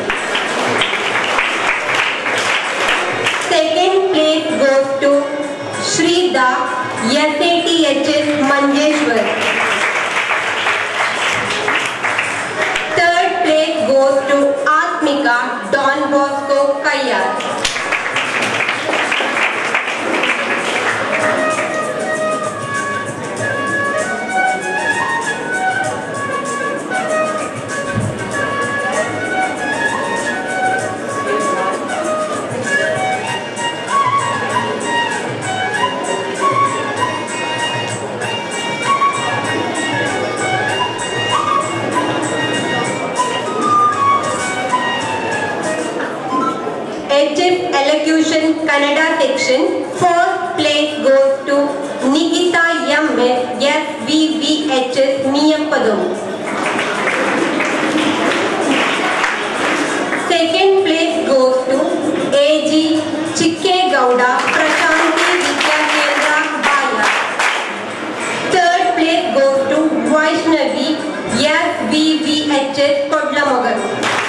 Second place goes to Shrida SATHS Manjeshwar. Third place goes to Atmika Don Bosco Kayar. HF Elocution Kannada section. Fourth place goes to Nikita MS SVVHS Niyampadam. Second place goes to AG Chikkegowda Prashanti Vidya Kendra Bala. Third place goes to Vaishnavi SVVHS Kodlamagaru.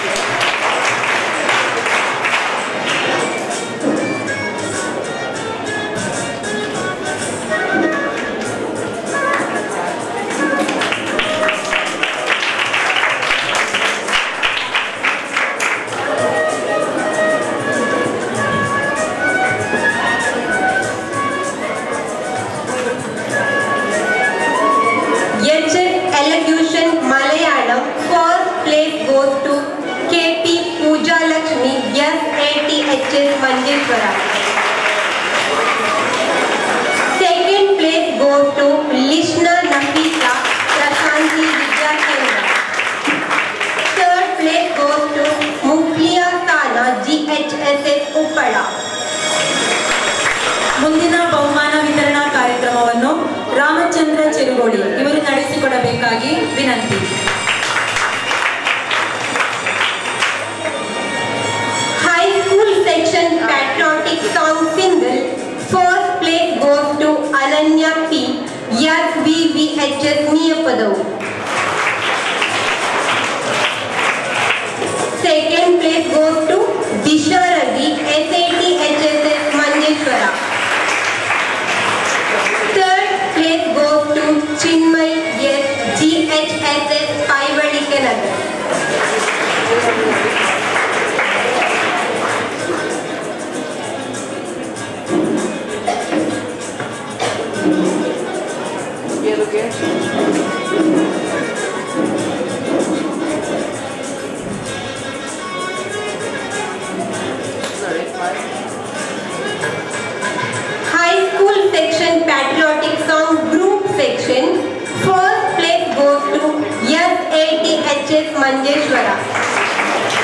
HF Elocution Malayalam. First place goes to KP Pooja Lakshmi SATHS Manjeshwara. Second place goes to Lishna Nafisa Prashanti Vidya Kendra. Third place goes to Mufliya Sana GHSS Uppada. ಮುಂದಿನ ಬಹುಮಾನ ವಿತರಣಾ ಕಾರ್ಯಕ್ರಮವನ್ನು Ramachandra Chirugodi S V V H S Niyapadavu second place goes to ದಿಶಾರದಿ S I T H S S Manjeshwar third place goes to Chinmay S G H S S Paivalike Nagar High school section patriotic song group section. First place goes to SATHS Manjeshwara.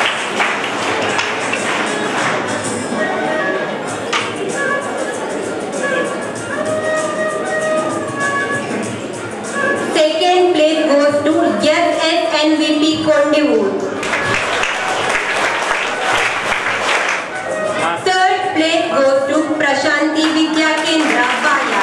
Second place goes to SSNVP Kondiwood. Third place goes to Prashanti Vidya Kendra Baya.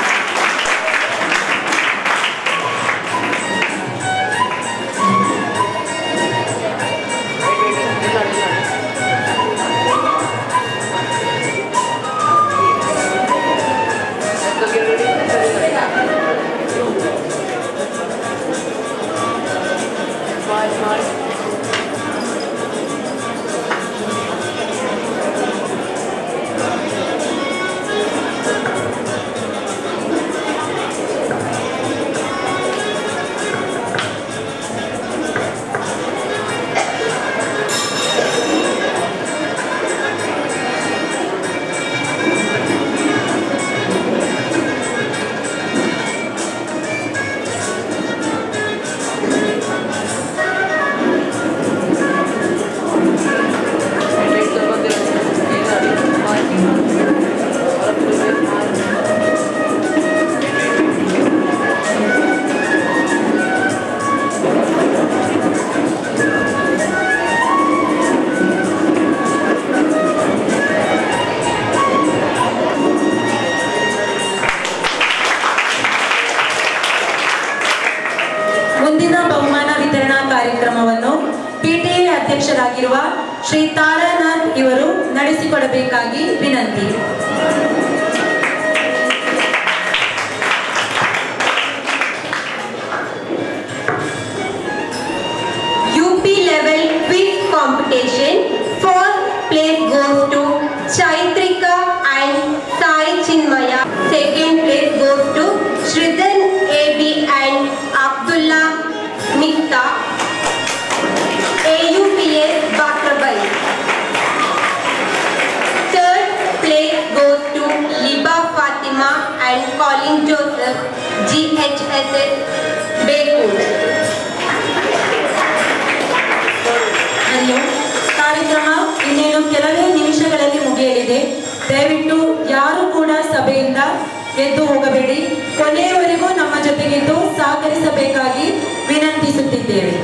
ಮುಂದಿನ ಬಹುಮಾನ ವಿತರಣಾ ಕಾರ್ಯಕ್ರಮವನ್ನು PTA ಅಧ್ಯಕ್ಷರಾಗಿರುವ Shri Taranath ಇವರು ನಡೆಸಿಕೊಡಬೇಕಾಗಿ ವಿನಂತಿ UP level quiz competition. First place goes to Chaitrika and Sai Chinmaya. Second place goes to Shridan AB and Abdullah Mikta. AUPS Bakrabai. Third place goes to Liba Fatima and Colin Joseph, GHSS Bekur. Hello ಕಾರ್ಯಕ್ರಮ ಇನ್ನೇನು ಕೆಲವೇ ನಿಮಿಷಗಳಲ್ಲಿ ಮುಗಿಯಲಿದೆ ದಯವಿಟ್ಟು ಯಾರು ಕೂಡ ಸಭೆಯಿಂದ ಎದ್ದು ಹೋಗಬೇಡಿ ಕೊನೆಯವರೆಗೂ ನಮ್ಮ ಜೊತೆಗಿದ್ದು ಸಹಕರಿಸಬೇಕಾಗಿ ವಿನಂತಿಸುತ್ತಿದ್ದೇವೆ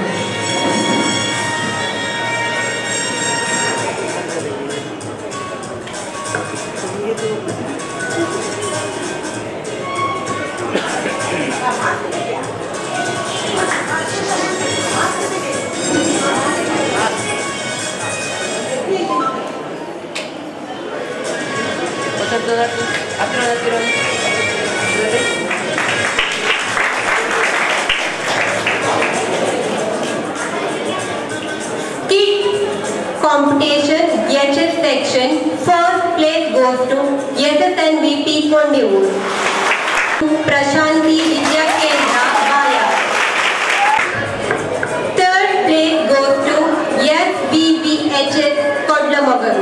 Skit competition HS section first place goes to SSNVP Kondiwood. Prashanti Vidya Kendra Baya. Third place goes to SBVHS Kodlamagaru.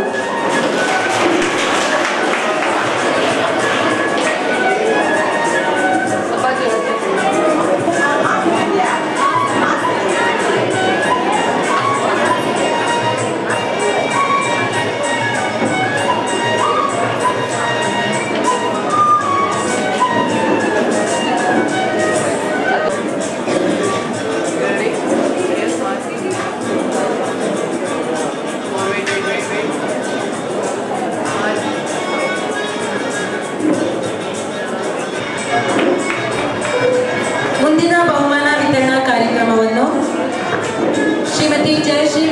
Shrimati Jayasheela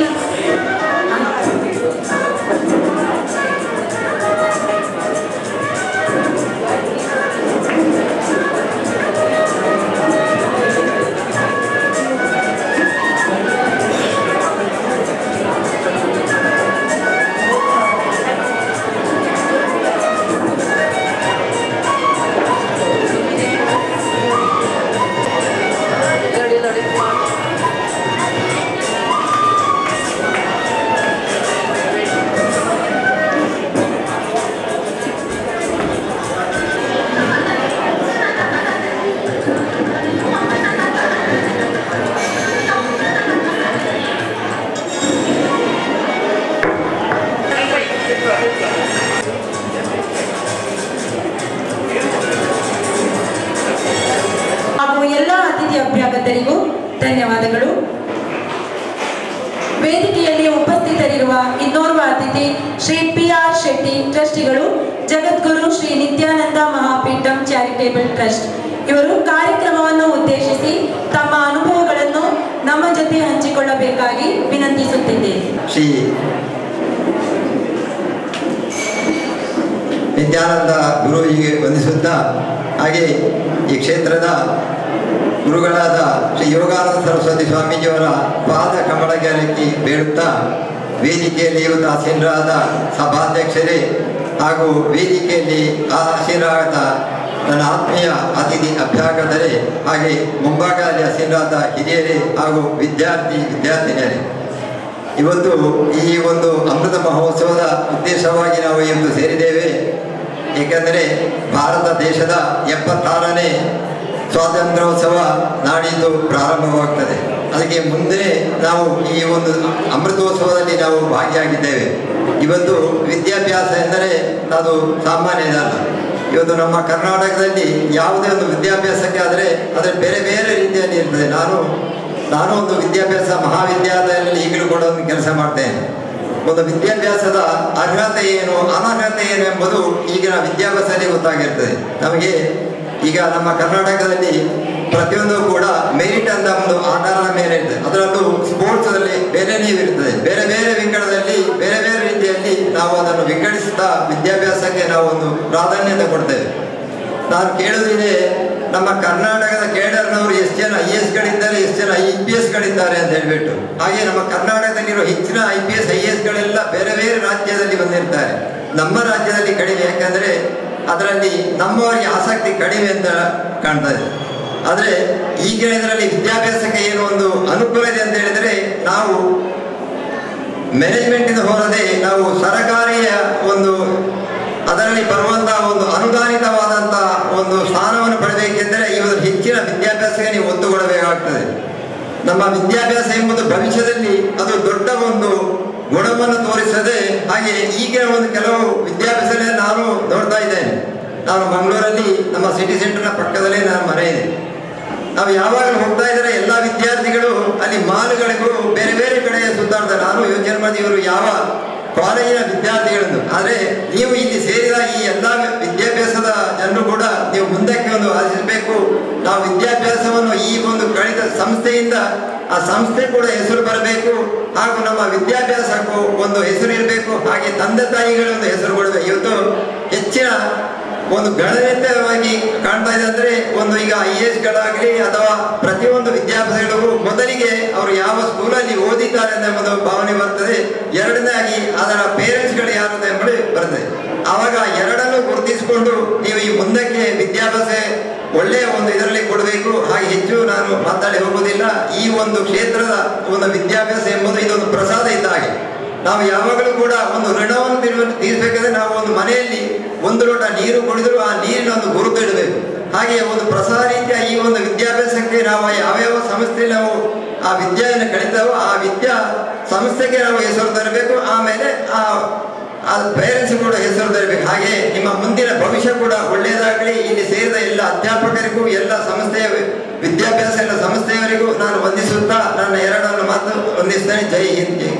ಹಾಗೂ ಎಲ್ಲ ಅತಿಥಿ ಅಭ್ಯಾಗತರಿಗೂ ಧನ್ಯವಾದಗಳು ವೇದಿಕೆಯಲ್ಲಿ ಉಪಸ್ಥಿತರಿರುವ ಇನ್ನೋರ್ವ ಅತಿಥಿ ಶ್ರೀ ಪಿ ಆರ್ ಶೆಟ್ಟಿ ಟ್ರಸ್ಟಿಗಳು ಜಗದ್ಗುರು ಶ್ರೀ ನಿತ್ಯಾನಂದ ಮಹಾಪೀಠಂ ಚಾರಿಟೇಬಲ್ ಟ್ರಸ್ಟ್ ಇವರು ಕಾರ್ಯಕ್ರಮವನ್ನು ಉದ್ದೇಶಿಸಿ ತಮ್ಮ ಅನುಭವಗಳನ್ನು ನಮ್ಮ ಜೊತೆ ಹಂಚಿಕೊಳ್ಳಬೇಕಾಗಿ ವಿನಂತಿಸುತ್ತಿದ್ದೇನೆ ಶ್ರೀ ನಿತ್ಯಾನಂದ ಗುರುವಿಗೆ ವಂದಿಸುತ್ತಾ ಹಾಗೆ ಈ ಕ್ಷೇತ್ರದ ಗುರುಗಳಾದ ಶ್ರೀ ಯೋಗಾನಂದ ಸರಸ್ವತಿ ಸ್ವಾಮೀಜಿಯವರ ಪಾದ ಕಮಲಕ್ಕೆ ಬೇಡುತ್ತಾ ವೇದಿಕೆಯಲ್ಲಿ ಇವತ್ತು ಆಸೀನರಾದ ಸಭಾಧ್ಯಕ್ಷರೇ ಹಾಗೂ ವೇದಿಕೆಯಲ್ಲಿ ಆಸೀನರಾದ ನನ್ನ ಆತ್ಮೀಯ ಅತಿಥಿ ಅಭ್ಯಾಗತರೇ ಹಾಗೆ ಮುಂಭಾಗದಲ್ಲಿ ಆಸೀನರಾದ ಹಿರಿಯರೇ ಹಾಗೂ ವಿದ್ಯಾರ್ಥಿ ವಿದ್ಯಾರ್ಥಿನಿಯರೇ ಇವತ್ತು ಈ ಒಂದು ಅಮೃತ ಮಹೋತ್ಸವದ ಉದ್ದೇಶವಾಗಿ ನಾವು ಇವತ್ತು ಸೇರಿದ್ದೇವೆ ಏಕೆಂದರೆ ಭಾರತ ದೇಶದ ಎಪ್ಪತ್ತಾರನೇ ಸ್ವಾತಂತ್ರ್ಯೋತ್ಸವ ನಾಡಿದ್ದು ಪ್ರಾರಂಭವಾಗ್ತದೆ ಅದಕ್ಕೆ ಮುಂದೆ ನಾವು ಈ ಒಂದು ಅಮೃತೋತ್ಸವದಲ್ಲಿ ನಾವು ಭಾಗಿಯಾಗಿದ್ದೇವೆ ಇವತ್ತು ವಿದ್ಯಾಭ್ಯಾಸ ಎಂದರೆ ಅದು ಸಾಮಾನ್ಯದಲ್ಲ ಇವತ್ತು ನಮ್ಮ ಕರ್ನಾಟಕದಲ್ಲಿ ಯಾವುದೇ ಒಂದು ವಿದ್ಯಾಭ್ಯಾಸಕ್ಕೆ ಆದರೆ ಅದರ ಬೇರೆ ಬೇರೆ ರೀತಿಯಲ್ಲಿ ಇರ್ತದೆ ನಾನು ನಾನು ಒಂದು ವಿದ್ಯಾಭ್ಯಾಸ ಮಹಾವಿದ್ಯಾಲಯದಲ್ಲಿ ಈಗಲೂ ಕೂಡ ಒಂದು ಕೆಲಸ ಮಾಡ್ತೇನೆ ಒಂದು ವಿದ್ಯಾಭ್ಯಾಸದ ಅರ್ಹತೆ ಏನು ಅನರ್ಹತೆ ಏನು ಎಂಬುದು ಈಗಿನ ವಿದ್ಯಾಭ್ಯಾಸದಲ್ಲಿ ಗೊತ್ತಾಗಿರ್ತದೆ ನಮಗೆ ಈಗ ನಮ್ಮ ಕರ್ನಾಟಕದಲ್ಲಿ ಪ್ರತಿಯೊಂದು ಕೂಡ ಮೆರಿಟ್ ಅಂತ ಒಂದು ಆಧಾರದ ಮೇಲೆ ಇರ್ತದೆ ಅದರಲ್ಲೂ ಸ್ಪೋರ್ಟ್ಸ್ ಅಲ್ಲಿ ಬೇರೆ ನೀವು ಇರ್ತದೆ ಬೇರೆ ಬೇರೆ ವಿಂಗಡದಲ್ಲಿ ಬೇರೆ ಬೇರೆ ರೀತಿಯಲ್ಲಿ ನಾವು ಅದನ್ನು ವಿಂಗಡಿಸುತ್ತಾ ವಿದ್ಯಾಭ್ಯಾಸಕ್ಕೆ ನಾವು ಒಂದು ಪ್ರಾಧಾನ್ಯತೆ ಕೊಡ್ತೇವೆ ನಾನು ಕೇಳುವುದಿದೆ ನಮ್ಮ ಕರ್ನಾಟಕದ ಕೇಡರ್ನವರು ಎಷ್ಟು ಜನ ಐ ಎಸ್ ಗಳಿದ್ದಾರೆ ಎಷ್ಟು ಜನ ಐ ಪಿ ಎಸ್ ಗಳಿದ್ದಾರೆ ಅಂತ ಹೇಳ್ಬಿಟ್ಟು ಹಾಗೆ ನಮ್ಮ ಕರ್ನಾಟಕದಲ್ಲಿರುವ ಹೆಚ್ಚಿನ I P S I S ಗಳೆಲ್ಲ ಬೇರೆ ಬೇರೆ ರಾಜ್ಯದಲ್ಲಿ ಬಂದಿರ್ತಾರೆ ನಮ್ಮ ರಾಜ್ಯದಲ್ಲಿ ಕಡಿಮೆ ಯಾಕಂದ್ರೆ ಅದರಲ್ಲಿ ನಮ್ಮವರಿಗೆ ಆಸಕ್ತಿ ಕಡಿಮೆ ಅಂತ ಕಾಣ್ತಾ ಇದೆ ಆದರೆ ಈಗಿನ ಇದರಲ್ಲಿ ವಿದ್ಯಾಭ್ಯಾಸಕ್ಕೆ ಏನು ಒಂದು ಅನುಕೂಲ ಇದೆ ಅಂತ ಹೇಳಿದ್ರೆ ನಾವು ಮ್ಯಾನೇಜ್ಮೆಂಟಿಂದ ಹೋರದೆ ನಾವು ಸರಕಾರಿಯ ಒಂದು ಅದರಲ್ಲಿ ಬರುವಂತಹ ಒಂದು ಅನುದಾನಿತವಾದಂತಹ ಒಂದು ಸ್ಥಾನವನ್ನು ಪಡೆಯಬೇಕೆಂದರೆ ಇವತ್ತು ಹೆಚ್ಚಿನ ವಿದ್ಯಾಭ್ಯಾಸಕ್ಕೆ ನೀವು ಒತ್ತು ಕೊಡಬೇಕಾಗ್ತದೆ ನಮ್ಮ ವಿದ್ಯಾಭ್ಯಾಸ ಎಂಬುದು ಭವಿಷ್ಯದಲ್ಲಿ ಅದು ದೊಡ್ಡ ಒಂದು ಗುಣವನ್ನು ತೋರಿಸದೆ ಹಾಗೆ ಈಗಿನ ಒಂದು ಕೆಲವು ವಿದ್ಯಾಭ್ಯಾಸದಲ್ಲಿ ನಾನು ನೋಡ್ತಾ ಇದ್ದೇನೆ ನಾನು ಮಂಗಳೂರಲ್ಲಿ ನಮ್ಮ ಸಿಟಿ ಸೆಂಟರ್ನ ಪಕ್ಕದಲ್ಲೇ ನಾನು ಮನೆ ಇದೆ ನಾವು ಯಾವಾಗಲೂ ಹೋಗ್ತಾ ಇದ್ದಾರೆ ಎಲ್ಲ ವಿದ್ಯಾರ್ಥಿಗಳು ಅಲ್ಲಿ ಮಾಲ್ಗಳಿಗೂ ಬೇರೆ ಬೇರೆ ಕಡೆ ಸುತ್ತಾಡ್ತಾರೆ ನಾನು ಯೋಚನೆ ಮಾಡಿ ಇವರು ಯಾವ ಕಾಲೇಜಿನ ವಿದ್ಯಾರ್ಥಿಗಳನ್ನು ಆದರೆ ನೀವು ಇಲ್ಲಿ ಸೇರಿದ ಈ ಎಲ್ಲ ವಿದ್ಯಾಭ್ಯಾಸದ ಜನರು ಕೂಡ ನೀವು ಮುಂದಕ್ಕೆ ಒಂದು ಆಶಿಸಬೇಕು ನಾವು ವಿದ್ಯಾಭ್ಯಾಸವನ್ನು ಈ ಒಂದು ಕಳೆದ ಸಂಸ್ಥೆಯಿಂದ ಆ ಸಂಸ್ಥೆ ಕೂಡ ಹೆಸರು ಬರಬೇಕು ಹಾಗೂ ನಮ್ಮ ವಿದ್ಯಾಭ್ಯಾಸಕ್ಕೂ ಒಂದು ಹೆಸರು ಇರಬೇಕು ಹಾಗೆ ತಂದೆ ತಾಯಿಗಳ ಒಂದು ಹೆಸರು ಕೊಡಬೇಕು ಇವತ್ತು ಹೆಚ್ಚಿನ ಒಂದು ಗಣನೀಯವಾಗಿ ಕಾಣ್ತಾ ಇದೆ ಅಂದ್ರೆ ಒಂದು ಈಗ ಐ ಎಸ್ ಗಳಾಗಲಿ ಅಥವಾ ಪ್ರತಿಯೊಂದು ವಿದ್ಯಾಭ್ಯಾಸಗಳಿಗೂ ಮೊದಲಿಗೆ ಅವರು ಯಾವ ಸ್ಕೂಲಲ್ಲಿ ಓದಿದ್ದಾರೆ ಎಂಬುದು ಭಾವನೆ ಬರ್ತದೆ ಎರಡನೇದಾಗಿ ಅದರ ಪೇರೆಂಟ್ಸ್ಗಳು ಯಾರು ಅಂತ ಎಂಬುದು ಬರ್ತದೆ ಆವಾಗ ಎರಡನ್ನು ಗುರುತಿಸಿಕೊಂಡು ನೀವು ಈ ಮುಂದಕ್ಕೆ ವಿದ್ಯಾಭ್ಯಾಸ ಒಳ್ಳೆಯ ಒಂದು ಇದರಲ್ಲಿ ಕೊಡಬೇಕು ಹಾಗೆ ಹೆಚ್ಚು ನಾನು ಮಾತಾಡಿ ಹೋಗುವುದಿಲ್ಲ ಈ ಒಂದು ಕ್ಷೇತ್ರದ ಒಂದು ವಿದ್ಯಾಭ್ಯಾಸ ಎಂಬುದು ಇದೊಂದು ಪ್ರಸಾದ ಇದ್ದ ಹಾಗೆ ನಾವು ಯಾವಾಗಲೂ ಕೂಡ ಒಂದು ಋಣವನ್ನು ತೀರ್- ತೀರಿಸಬೇಕಾದ್ರೆ ನಾವು ಒಂದು ಮನೆಯಲ್ಲಿ ಒಂದು ಲೋಟ ನೀರು ಕುಡಿದರೂ ಆ ನೀರಿನ ಒಂದು ಗುರುತು ಇಡಬೇಕು ಹಾಗೆ ಒಂದು ಪ್ರಸಾದ ರೀತಿಯ ಈ ಒಂದು ವಿದ್ಯಾಭ್ಯಾಸಕ್ಕೆ ನಾವು ಯಾವ್ಯಾವ ಸಂಸ್ಥೆಯಲ್ಲಿ ನಾವು ಆ ವಿದ್ಯೆಯನ್ನು ಕಲಿತಾವೋ ಆ ವಿದ್ಯಾ ಸಂಸ್ಥೆಗೆ ನಾವು ಹೆಸರು ತರಬೇಕು ಆಮೇಲೆ ಆ ಆ ಪೇರೆಂಟ್ಸ್ ಕೂಡ ಹೆಸರು ತರಬೇಕು ಹಾಗೆ ನಿಮ್ಮ ಮುಂದಿನ ಭವಿಷ್ಯ ಕೂಡ ಒಳ್ಳೆಯದಾಗಲಿ ಇಲ್ಲಿ ಸೇರಿದ ಎಲ್ಲ ಅಧ್ಯಾಪಕರಿಗೂ ಎಲ್ಲ ಸಂಸ್ಥೆಯ ವಿ- ವಿದ್ಯಾಭ್ಯಾಸ ಎಲ್ಲ ಸಂಸ್ಥೆಯವರಿಗೂ ನಾನು ವಂದಿಸುತ್ತಾ ನನ್ನ ಎರಡನ್ನು ಮಾತು ವಂದಿಸ್ತೇನೆ ಜೈ ಹಿಂದ್ ಜೈ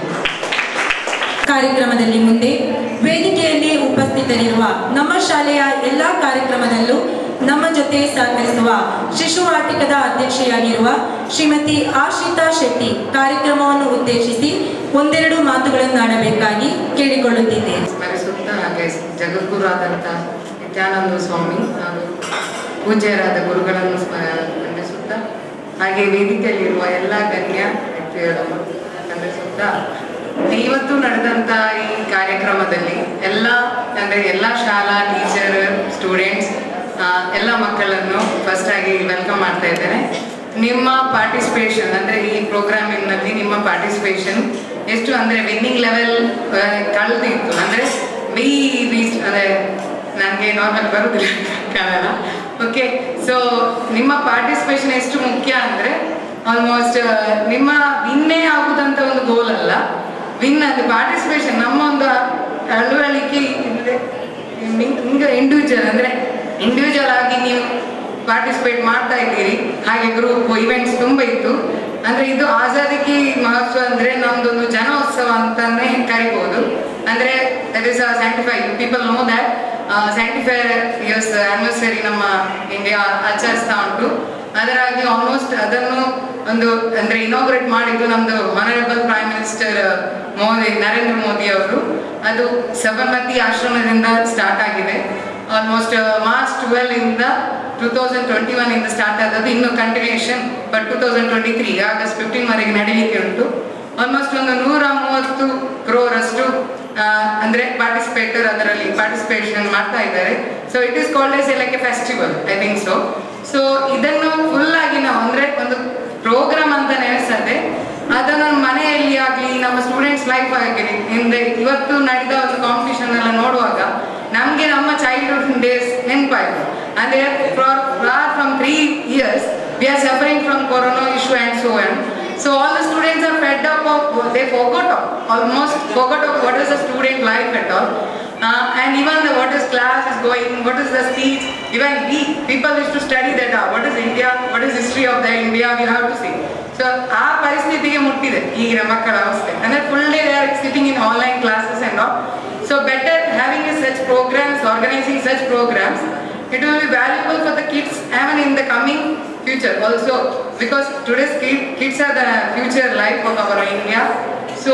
ಕಾರ್ಯಕ್ರಮದಲ್ಲಿ ಮುಂದೆ ವೇದಿಕೆಯಲ್ಲಿ ಉಪಸ್ಥಿತರಿರುವ ನಮ್ಮ ಶಾಲೆಯ ಎಲ್ಲ ಕಾರ್ಯಕ್ರಮದಲ್ಲೂ ನಮ್ಮ ಜೊತೆ ಸಹಕರಿಸುವ ಶಿಶು ಆಟಿಕದ ಅಧ್ಯಕ್ಷೆಯಾಗಿರುವ ಶ್ರೀಮತಿ ಆಶ್ರಿತಾ ಶೆಟ್ಟಿ ಕಾರ್ಯಕ್ರಮವನ್ನು ಉದ್ದೇಶಿಸಿ ಒಂದೆರಡು ಮಾತುಗಳನ್ನು ಆಡಬೇಕಾಗಿ ಕೇಳಿಕೊಳ್ಳುತ್ತಿದ್ದೇನೆ ಸ್ಮರಿಸುತ್ತಾ ಹಾಗೆ ಜಗದ್ಗುರು ಆದಂಥ ನಿತ್ಯಾನಂದ ಸ್ವಾಮಿ ಹಾಗೂ ಪೂಜ್ಯರಾದ ಗುರುಗಳನ್ನು ಸ್ಮರಿಸುತ್ತಾ ಹಾಗೆ ವೇದಿಕೆಯಲ್ಲಿರುವ ಎಲ್ಲ ಗಣ್ಯ ವ್ಯಕ್ತಿಗಳನ್ನು ಸ್ಮರಿಸುತ್ತಾ ಇವತ್ತು ನಡೆದಂಥ ಈ ಕಾರ್ಯಕ್ರಮದಲ್ಲಿ ಎಲ್ಲ ಅಂದರೆ ಎಲ್ಲ ಶಾಲಾ ಟೀಚರ್ ಸ್ಟೂಡೆಂಟ್ಸ್ ಎಲ್ಲ ಮಕ್ಕಳನ್ನು ಫಸ್ಟ್ ಆಗಿ ವೆಲ್ಕಮ್ ಮಾಡ್ತಾ ಇದ್ದೇನೆ ನಿಮ್ಮ ಪಾರ್ಟಿಸಿಪೇಷನ್ ಅಂದರೆ ಈ ಪ್ರೋಗ್ರಾಮಿಂಗ್ನಲ್ಲಿ ನಿಮ್ಮ ಪಾರ್ಟಿಸಿಪೇಷನ್ ಎಷ್ಟು ಅಂದರೆ ವಿನ್ನಿಂಗ್ ಲೆವೆಲ್ ಕಳೆದಿತ್ತು ಅಂದರೆ ವಿ ವಿ ಅಂದರೆ ನನಗೆ ನಾರ್ಮಲ್ ಬರುವುದಿಲ್ಲ ಕನ್ನಡ ಓಕೆ ಸೊ ನಿಮ್ಮ ಪಾರ್ಟಿಸಿಪೇಷನ್ ಎಷ್ಟು ಮುಖ್ಯ ಅಂದರೆ ಆಲ್ಮೋಸ್ಟ್ ನಿಮ್ಮ ವಿನ್ನೇ ಆಗುದಂತ ಒಂದು ಗೋಲ್ ಅಲ್ಲ ವಿನ್ ಅದು ಪಾರ್ಟಿಸಿಪೇಷನ್ ನಮ್ಮ ಒಂದು ಅಳವಳಿಕೆ ಇದೆ ಹಿಂಗೆ ಇಂಡಿವಿಜುವಲ್ ಅಂದರೆ ಇಂಡಿವಿಜುವಲ್ ಆಗಿ ನೀವು ಪಾರ್ಟಿಸಿಪೇಟ್ ಮಾಡ್ತಾ ಇದ್ದೀರಿ ಹಾಗೆ ಗ್ರೂಪ್ ಇವೆಂಟ್ಸ್ ತುಂಬ ಇತ್ತು ಅಂದ್ರೆ ಇದು ಆಜಾದಿ ಕಿ ಮಹೋತ್ಸವ ಅಂದ್ರೆ ನಮ್ದೊಂದು ಜನೋತ್ಸವ ಅಂತಾನೆ ಕರಿಬಹುದು ಅಂದ್ರೆ that is seventy five people know that seventy five years anniversary ನಮ್ಮ ಇಂಡಿಯಾ ಆಚರಿಸ್ತಾ ಉಂಟು ಅದರಾಗಿ ಆಲ್ಮೋಸ್ಟ್ ಅದನ್ನು ಒಂದು ಅಂದ್ರೆ ಇನಾಗ್ರೇಟ್ ಮಾಡಿದ್ದು ನಮ್ದು honourable prime minister Modi Narendra Modi ಅವರು ಅದು ಸಬರ್ಮತಿ ಆಶ್ರಮದಿಂದ ಸ್ಟಾರ್ಟ್ ಆಗಿದೆ ಆಲ್ಮೋಸ್ಟ್ ಮಾರ್ಚ್ ಟ್ವೆಲ್ ಇಂದ ಟೂ ತೌಸಂಡ್ ಟ್ವೆಂಟಿ ಒನ್ ಇಂದ ಸ್ಟಾರ್ಟ್ ಆದದ್ದು ಇನ್ನು continuation but two thousand twenty three August fifteen ವರೆಗೆ ನಡೀಲಿಕ್ಕೆ ಉಂಟು ಆಲ್ಮೋಸ್ಟ್ ಒಂದು ನೂರ ಮೂವತ್ತು ಕ್ರೋರಷ್ಟು ಅಂದ್ರೆ ಪಾರ್ಟಿಸಿಪೇಟರ್ ಅದರಲ್ಲಿ ಪಾರ್ಟಿಸಿಪೇಷನ್ ಮಾಡ್ತಾ ಇದ್ದಾರೆ so it is called as like a festival I think so so ಇದನ್ನು ಫುಲ್ ಆಗಿ ನಾವು ಅಂದ್ರೆ ಒಂದು ಪ್ರೋಗ್ರಾಮ್ ಅಂತ ನೆನೆಸದೆ ಅದನ್ನು ಮನೆಯಲ್ಲಿ ಆಗಲಿ ನಮ್ಮ ಸ್ಟೂಡೆಂಟ್ಸ್ ಲೈಫ್ ಆಗಲಿ ಹಿಂದೆ ಇವತ್ತು ನಡೆದ ಒಂದು ಕಾಂಪಿಟಿಷನ್ ಎಲ್ಲ ನೋಡುವಾಗ ನಮಗೆ ನಮ್ಮ ಚೈಲ್ಡ್ಹುಡ್ ಡೇಸ್ ನೆನಪಾಯ್ತು ಅಂದ್ರೆ for from three years we are suffering from corona issue and so and So all the students are fed up of, they forgot of, almost forgot of what is a student life at all. Uh, and even the, what is class is going, what is the speech, even we, people used to study that, uh, what is India, what is history of the India, we have to see. So ಆ ಪರಿಸ್ಥಿತಿಗೆ ಮುಟ್ಟಿದೆ ಈಗಿನ ಮಕ್ಕಳ ಅವಸ್ಥೆ ಅಂದ್ರೆ full day they are sitting in online classes and all so better having a such programs organising such programs it will be valuable for the kids even in the coming future also because today's kid, kids are the future life of our India. So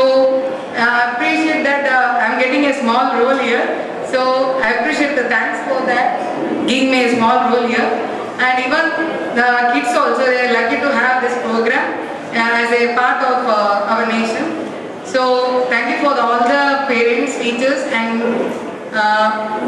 I uh, appreciate that uh, I'm getting a small role here. So I appreciate the thanks for that, giving me a small role here. And even the kids also, they are lucky to have this program uh, as a part of uh, our nation. So thank you for the, all the parents, teachers and uh,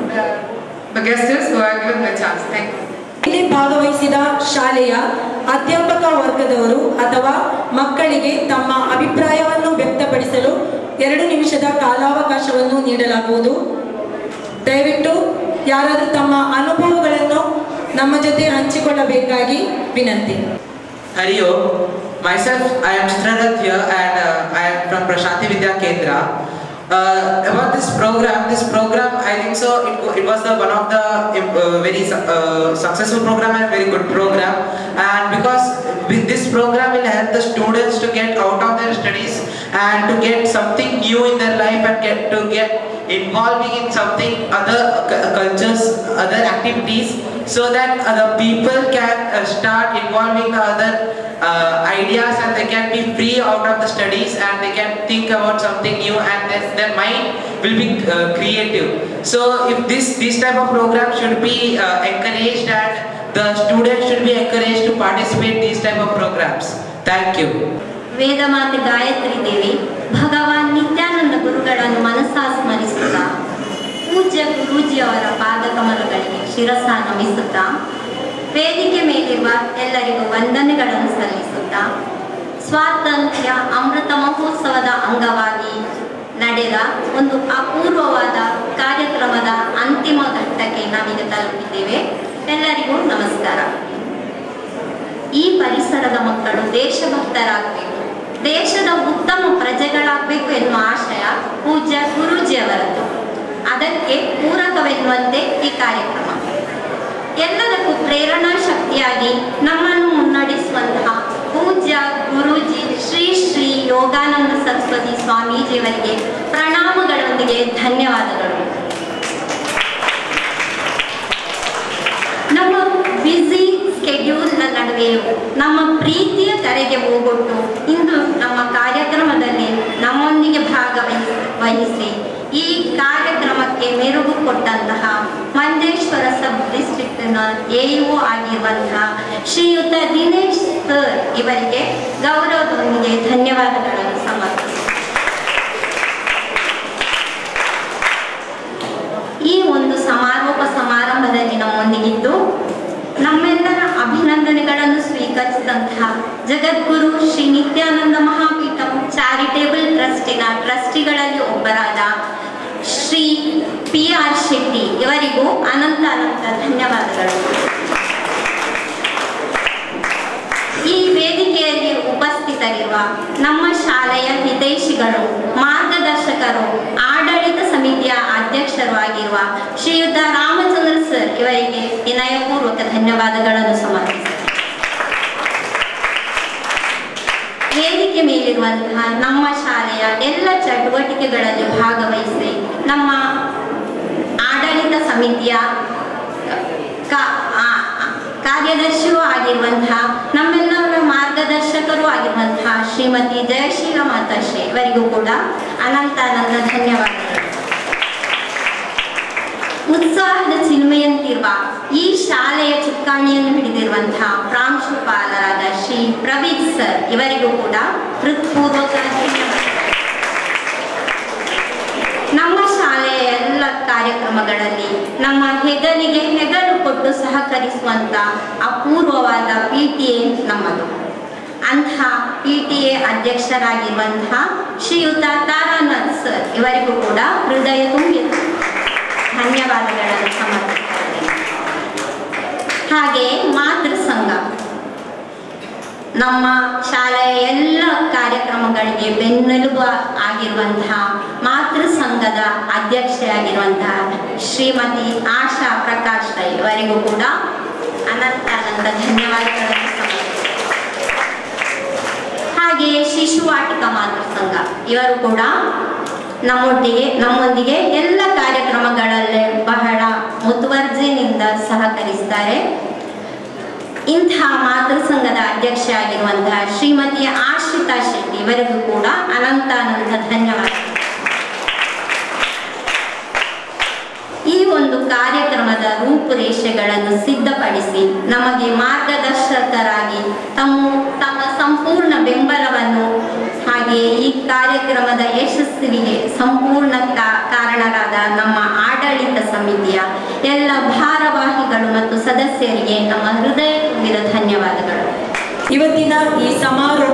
the guests who are given the chance. Thank you. ಇಲ್ಲಿ ಭಾಗವಹಿಸಿದ ಶಾಲೆಯ ಅಧ್ಯಾಪಕ ವರ್ಗದವರು ಅಥವಾ ಮಕ್ಕಳಿಗೆ ತಮ್ಮ ಅಭಿಪ್ರಾಯವನ್ನು ವ್ಯಕ್ತಪಡಿಸಲು ಎರಡು ನಿಮಿಷದ ಕಾಲಾವಕಾಶವನ್ನು ನೀಡಲಾಗುವುದು ದಯವಿಟ್ಟು ಯಾರಾದರೂ ತಮ್ಮ ಅನುಭವಗಳನ್ನು ನಮ್ಮ ಜೊತೆ ಹಂಚಿಕೊಳ್ಳಬೇಕಾಗಿ ವಿನಂತಿ Hari Om. Myself, I am Chitranath here and uh, I am from Prashanti Vidya Kendra. Uh, about this program, this program, I think so, it, wa- it was the one of the uh, very su- uh, successful program and very good program. And because with this program will help the students to get out of their studies and to get something new in their life and get to get involving in something other cu- cultures, other activities, so that other people can uh, start involving the other uh, ideas and they can be free out of the studies and they can think about something new and their, their mind will be uh, creative. So if this this type of program should be uh, encouraged and the students should be encouraged to participate these type of programs. Thank you. ವೇದಮಾತೆ Gayatri ದೇವಿ ಭಗವಾನ್ ನಿತ್ಯಾನಂದ ಗುರುಗಳನ್ನು ಮನಸ್ಸಾ ಸ್ಮರಿಸುತ್ತಾ ಪೂಜ್ಯ ಗುರೂಜಿಯವರ ಪಾದಕಮಲಗಳಿಗೆ ಶಿರಸ ನಮಿಸುತ್ತಾ ವೇದಿಕೆ ಮೇಲಿರುವ ಎಲ್ಲರಿಗೂ ವಂದನೆಗಳನ್ನು ಸಲ್ಲಿಸುತ್ತಾ ಸ್ವಾತಂತ್ರ್ಯ ಅಮೃತ ಮಹೋತ್ಸವದ ಅಂಗವಾಗಿ ನಡೆದ ಒಂದು ಅಪೂರ್ವವಾದ ಕಾರ್ಯಕ್ರಮದ ಅಂತಿಮ ಘಟ್ಟಕ್ಕೆ ನಾವೀಗ ತಲುಪಿದ್ದೇವೆ ಎಲ್ಲರಿಗೂ ನಮಸ್ಕಾರ ಈ ಪರಿಸರದ ಮಕ್ಕಳು ದೇಶಭಕ್ತರಾಗಬೇಕು ದೇಶದ ಉತ್ತಮ ಪ್ರಜೆಗಳಾಗಬೇಕು ಎನ್ನುವ ಆಶಯ ಪೂಜ್ಯ ಗುರೂಜಿಯವರದ್ದು ಅದಕ್ಕೆ ಪೂರಕವೆನ್ನುವಂತೆ ಈ ಕಾರ್ಯಕ್ರಮ ಎಲ್ಲದಕ್ಕೂ ಪ್ರೇರಣಾ ಶಕ್ತಿಯಾಗಿ ನಮ್ಮನ್ನು ಮುನ್ನಡೆಸುವಂತಹ ಪೂಜ್ಯ ಗುರೂಜಿ ಶ್ರೀ ಶ್ರೀ ಯೋಗಾನಂದ ಸರಸ್ವತಿ ಸ್ವಾಮೀಜಿಯವರಿಗೆ ಪ್ರಣಾಮಗಳೊಂದಿಗೆ ಧನ್ಯವಾದಗಳು ನಮ್ಮ ಬ್ಯುಸಿ ಸ್ಕೆಡ್ಯೂಲ್ನ ನಡುವೆಯೂ ನಮ್ಮ ಪ್ರೀತಿಯ ಕರೆಗೆ ಹೋಗೊಟ್ಟು ಇಂದು ನಮ್ಮ ಕಾರ್ಯಕ್ರಮದಲ್ಲಿ ನಮ್ಮೊಂದಿಗೆ ಕಾಲೇಜಿನ ಎಇಒ ಆಗಿರುವಂತಹ ಶ್ರೀಯುತ ದಿನೇಶ್ ಸರ್ ಇವರಿಗೆ ಗೌರವದೊಂದಿಗೆ ಧನ್ಯವಾದಗಳನ್ನು ಸಮರ್ಪಿಸಿ ಈ ಒಂದು ಸಮಾರೋಪ ಸಮಾರಂಭದಲ್ಲಿ ನಮ್ಮೊಂದಿಗಿದ್ದು ನಮ್ಮೆಲ್ಲರ ಅಭಿನಂದನೆಗಳನ್ನು ಸ್ವೀಕರಿಸಿದಂತಹ ಜಗದ್ಗುರು ಶ್ರೀ ನಿತ್ಯಾನಂದ ಮಹಾಪೀಠಂ ಚಾರಿಟೇಬಲ್ ಟ್ರಸ್ಟಿನ ಟ್ರಸ್ಟಿಗಳಲ್ಲಿ ಒಬ್ಬರಾದ ಶ್ರೀ ಪಿ ಆರ್ ಶೆಟ್ಟಿ ಇವರಿಗೂ ಅನಂತ ಅನಂತ ಧನ್ಯವಾದಗಳು ಈ ವೇದಿಕೆಯಲ್ಲಿ ಉಪಸ್ಥಿತರಿರುವ ನಮ್ಮ ಶಾಲೆಯ ಹಿತೈಷಿಗಳು ಮಾರ್ಗದರ್ಶಕರು ಆಡಳಿತ ಸಮಿತಿಯ ಅಧ್ಯಕ್ಷರು ಆಗಿರುವ ಶ್ರೀಯುತ ರಾಮಚಂದ್ರ ಸರ್ ಇವರಿಗೆ ವಿನಯಪೂರ್ವಕ ಧನ್ಯವಾದಗಳನ್ನು ಸಮರ್ಪಿಸಿ ವೇದಿಕೆ ಮೇಲಿರುವಂತಹ ನಮ್ಮ ಶಾಲೆಯ ಎಲ್ಲ ಚಟುವಟಿಕೆಗಳಲ್ಲಿ ಭಾಗವಹಿಸಿ ನಮ್ಮ ಆಡಳಿತ ಸಮಿತಿಯ ಕಾ- ಆ- ಆ- ಕಾರ್ಯದರ್ಶಿಯೂ ಆಗಿರುವಂತಹ ನಮ್ಮೆಲ್ಲರ ಮಾರ್ಗದರ್ಶಕರು ಆಗಿರುವಂತಹ ಶ್ರೀಮತಿ ಜಯಶೀಲ ಮಾತಾಶ್ರೀ ಇವರಿಗೂ ಕೂಡ ಅನಂತ ಅನಂತ ಧನ್ಯವಾದಗಳು ಉತ್ಸಾಹದ ಚಿನ್ಮೆಯಂತಿರುವ ಈ ಶಾಲೆಯ ಚುಕ್ಕಾಣಿಯನ್ನು ಹಿಡಿದಿರುವಂತಹ ಪ್ರಾಂಶುಪಾಲರಾದ ಶ್ರೀ ಪ್ರವೀತ್ ಸರ್ ಇವರಿಗೂ ಕೂಡ ಹೃತ್ಪೂರ್ವಕ ಧನ್ಯವಾದಗಳು ನಮ್ಮ ಶಾಲೆಯ ಎಲ್ಲ ಕಾರ್ಯಕ್ರಮಗಳಲ್ಲಿ ನಮ್ಮ ಹೆಗಲಿಗೆ ಹೆಗಲು ಕೊಟ್ಟು ಸಹಕರಿಸುವಂತ ಅಪೂರ್ವವಾದ ಪಿ ಟಿ ಎ ನಮ್ಮದು ಅಂತಹ ಪಿ ಟಿ ಎ ಅಧ್ಯಕ್ಷರಾಗಿರುವಂತಹ ಶ್ರೀಯುತ ತಾರಾನಾಥ್ ಸರ್ ಇವರಿಗೂ ಕೂಡ ಹೃದಯ ತುಂಬಿ ಧನ್ಯವಾದಗಳನ್ನು ಸಮರ್ಪಿಸುತ್ತೇನೆ ಹಾಗೆ ಮಾತೃ ಸಂಘ ನಮ್ಮ ಶಾಲೆಯ ಎಲ್ಲ ಕಾರ್ಯಕ್ರಮಗಳಿಗೆ ಬೆನ್ನೆಲುಬು ಆಗಿರುವಂತಹ ಮಾತೃ ಸಂಘದ ಅಧ್ಯಕ್ಷೆಯಾಗಿರುವಂತಹ ಶ್ರೀಮತಿ ಆಶಾ ಪ್ರಕಾಶ್ ರೈ ಇವರಿಗೂ ಕೂಡ ಅನಂತ ಅನಂತ ಧನ್ಯವಾದಗಳನ್ನು ಸಮರ್ಪಿಸುತ್ತೇನೆ ಹಾಗೆ ಶಿಶುವಾಟಿಕ ಮಾತೃ ಸಂಘ ಇವರು ಕೂಡ ನಮ್ಮೊಟ್ಟಿಗೆ ನಮ್ಮೊಂದಿಗೆ ಎಲ್ಲ ಕಾರ್ಯಕ್ರಮಗಳಲ್ಲಿ ಬಹಳ ಮುತುವರ್ಜಿನಿಂದ ಸಹಕರಿಸ್ತಾರೆ ಇಂತಹ ಮಾತೃ ಸಂಘದ ಅಧ್ಯಕ್ಷೆ ಆಗಿರುವಂತಹ ಶ್ರೀಮತಿ ಆಶ್ರಿತಾ ಶೆಟ್ಟಿ ಇವರಿಗೂ ಕೂಡ ಅನಂತ ಅನಂತ ಧನ್ಯವಾದ ಈ ಒಂದು ಕಾರ್ಯಕ್ರಮದ ರೂಪುರೇಷೆಗಳನ್ನು ಸಿದ್ಧಪಡಿಸಿ ನಮಗೆ ಮಾರ್ಗದರ್ಶಕರಾಗಿ ತಮ್ಮ ತಮ್ಮ ಸಂಪೂರ್ಣ ಬೆಂಬಲವನ್ನು ಹಾಗೆ ಈ ಕಾರ್ಯಕ್ರಮದ ಯಶಸ್ಸಿಗೆ ಸಂಪೂರ್ಣ ಕಾ- ಕಾರಣರಾದ ನಮ್ಮ ಆಡಳಿತ ಸಮಿತಿಯ ಎಲ್ಲ ಭಾರವಾಹಿಗಳು ಮತ್ತು ಸದಸ್ಯರಿಗೆ ನಮ್ಮ ಹೃದಯ ತುಂಬಿದ ಧನ್ಯವಾದಗಳು ಇವತ್ತಿನ ಈ ಸಮಾರೋಪ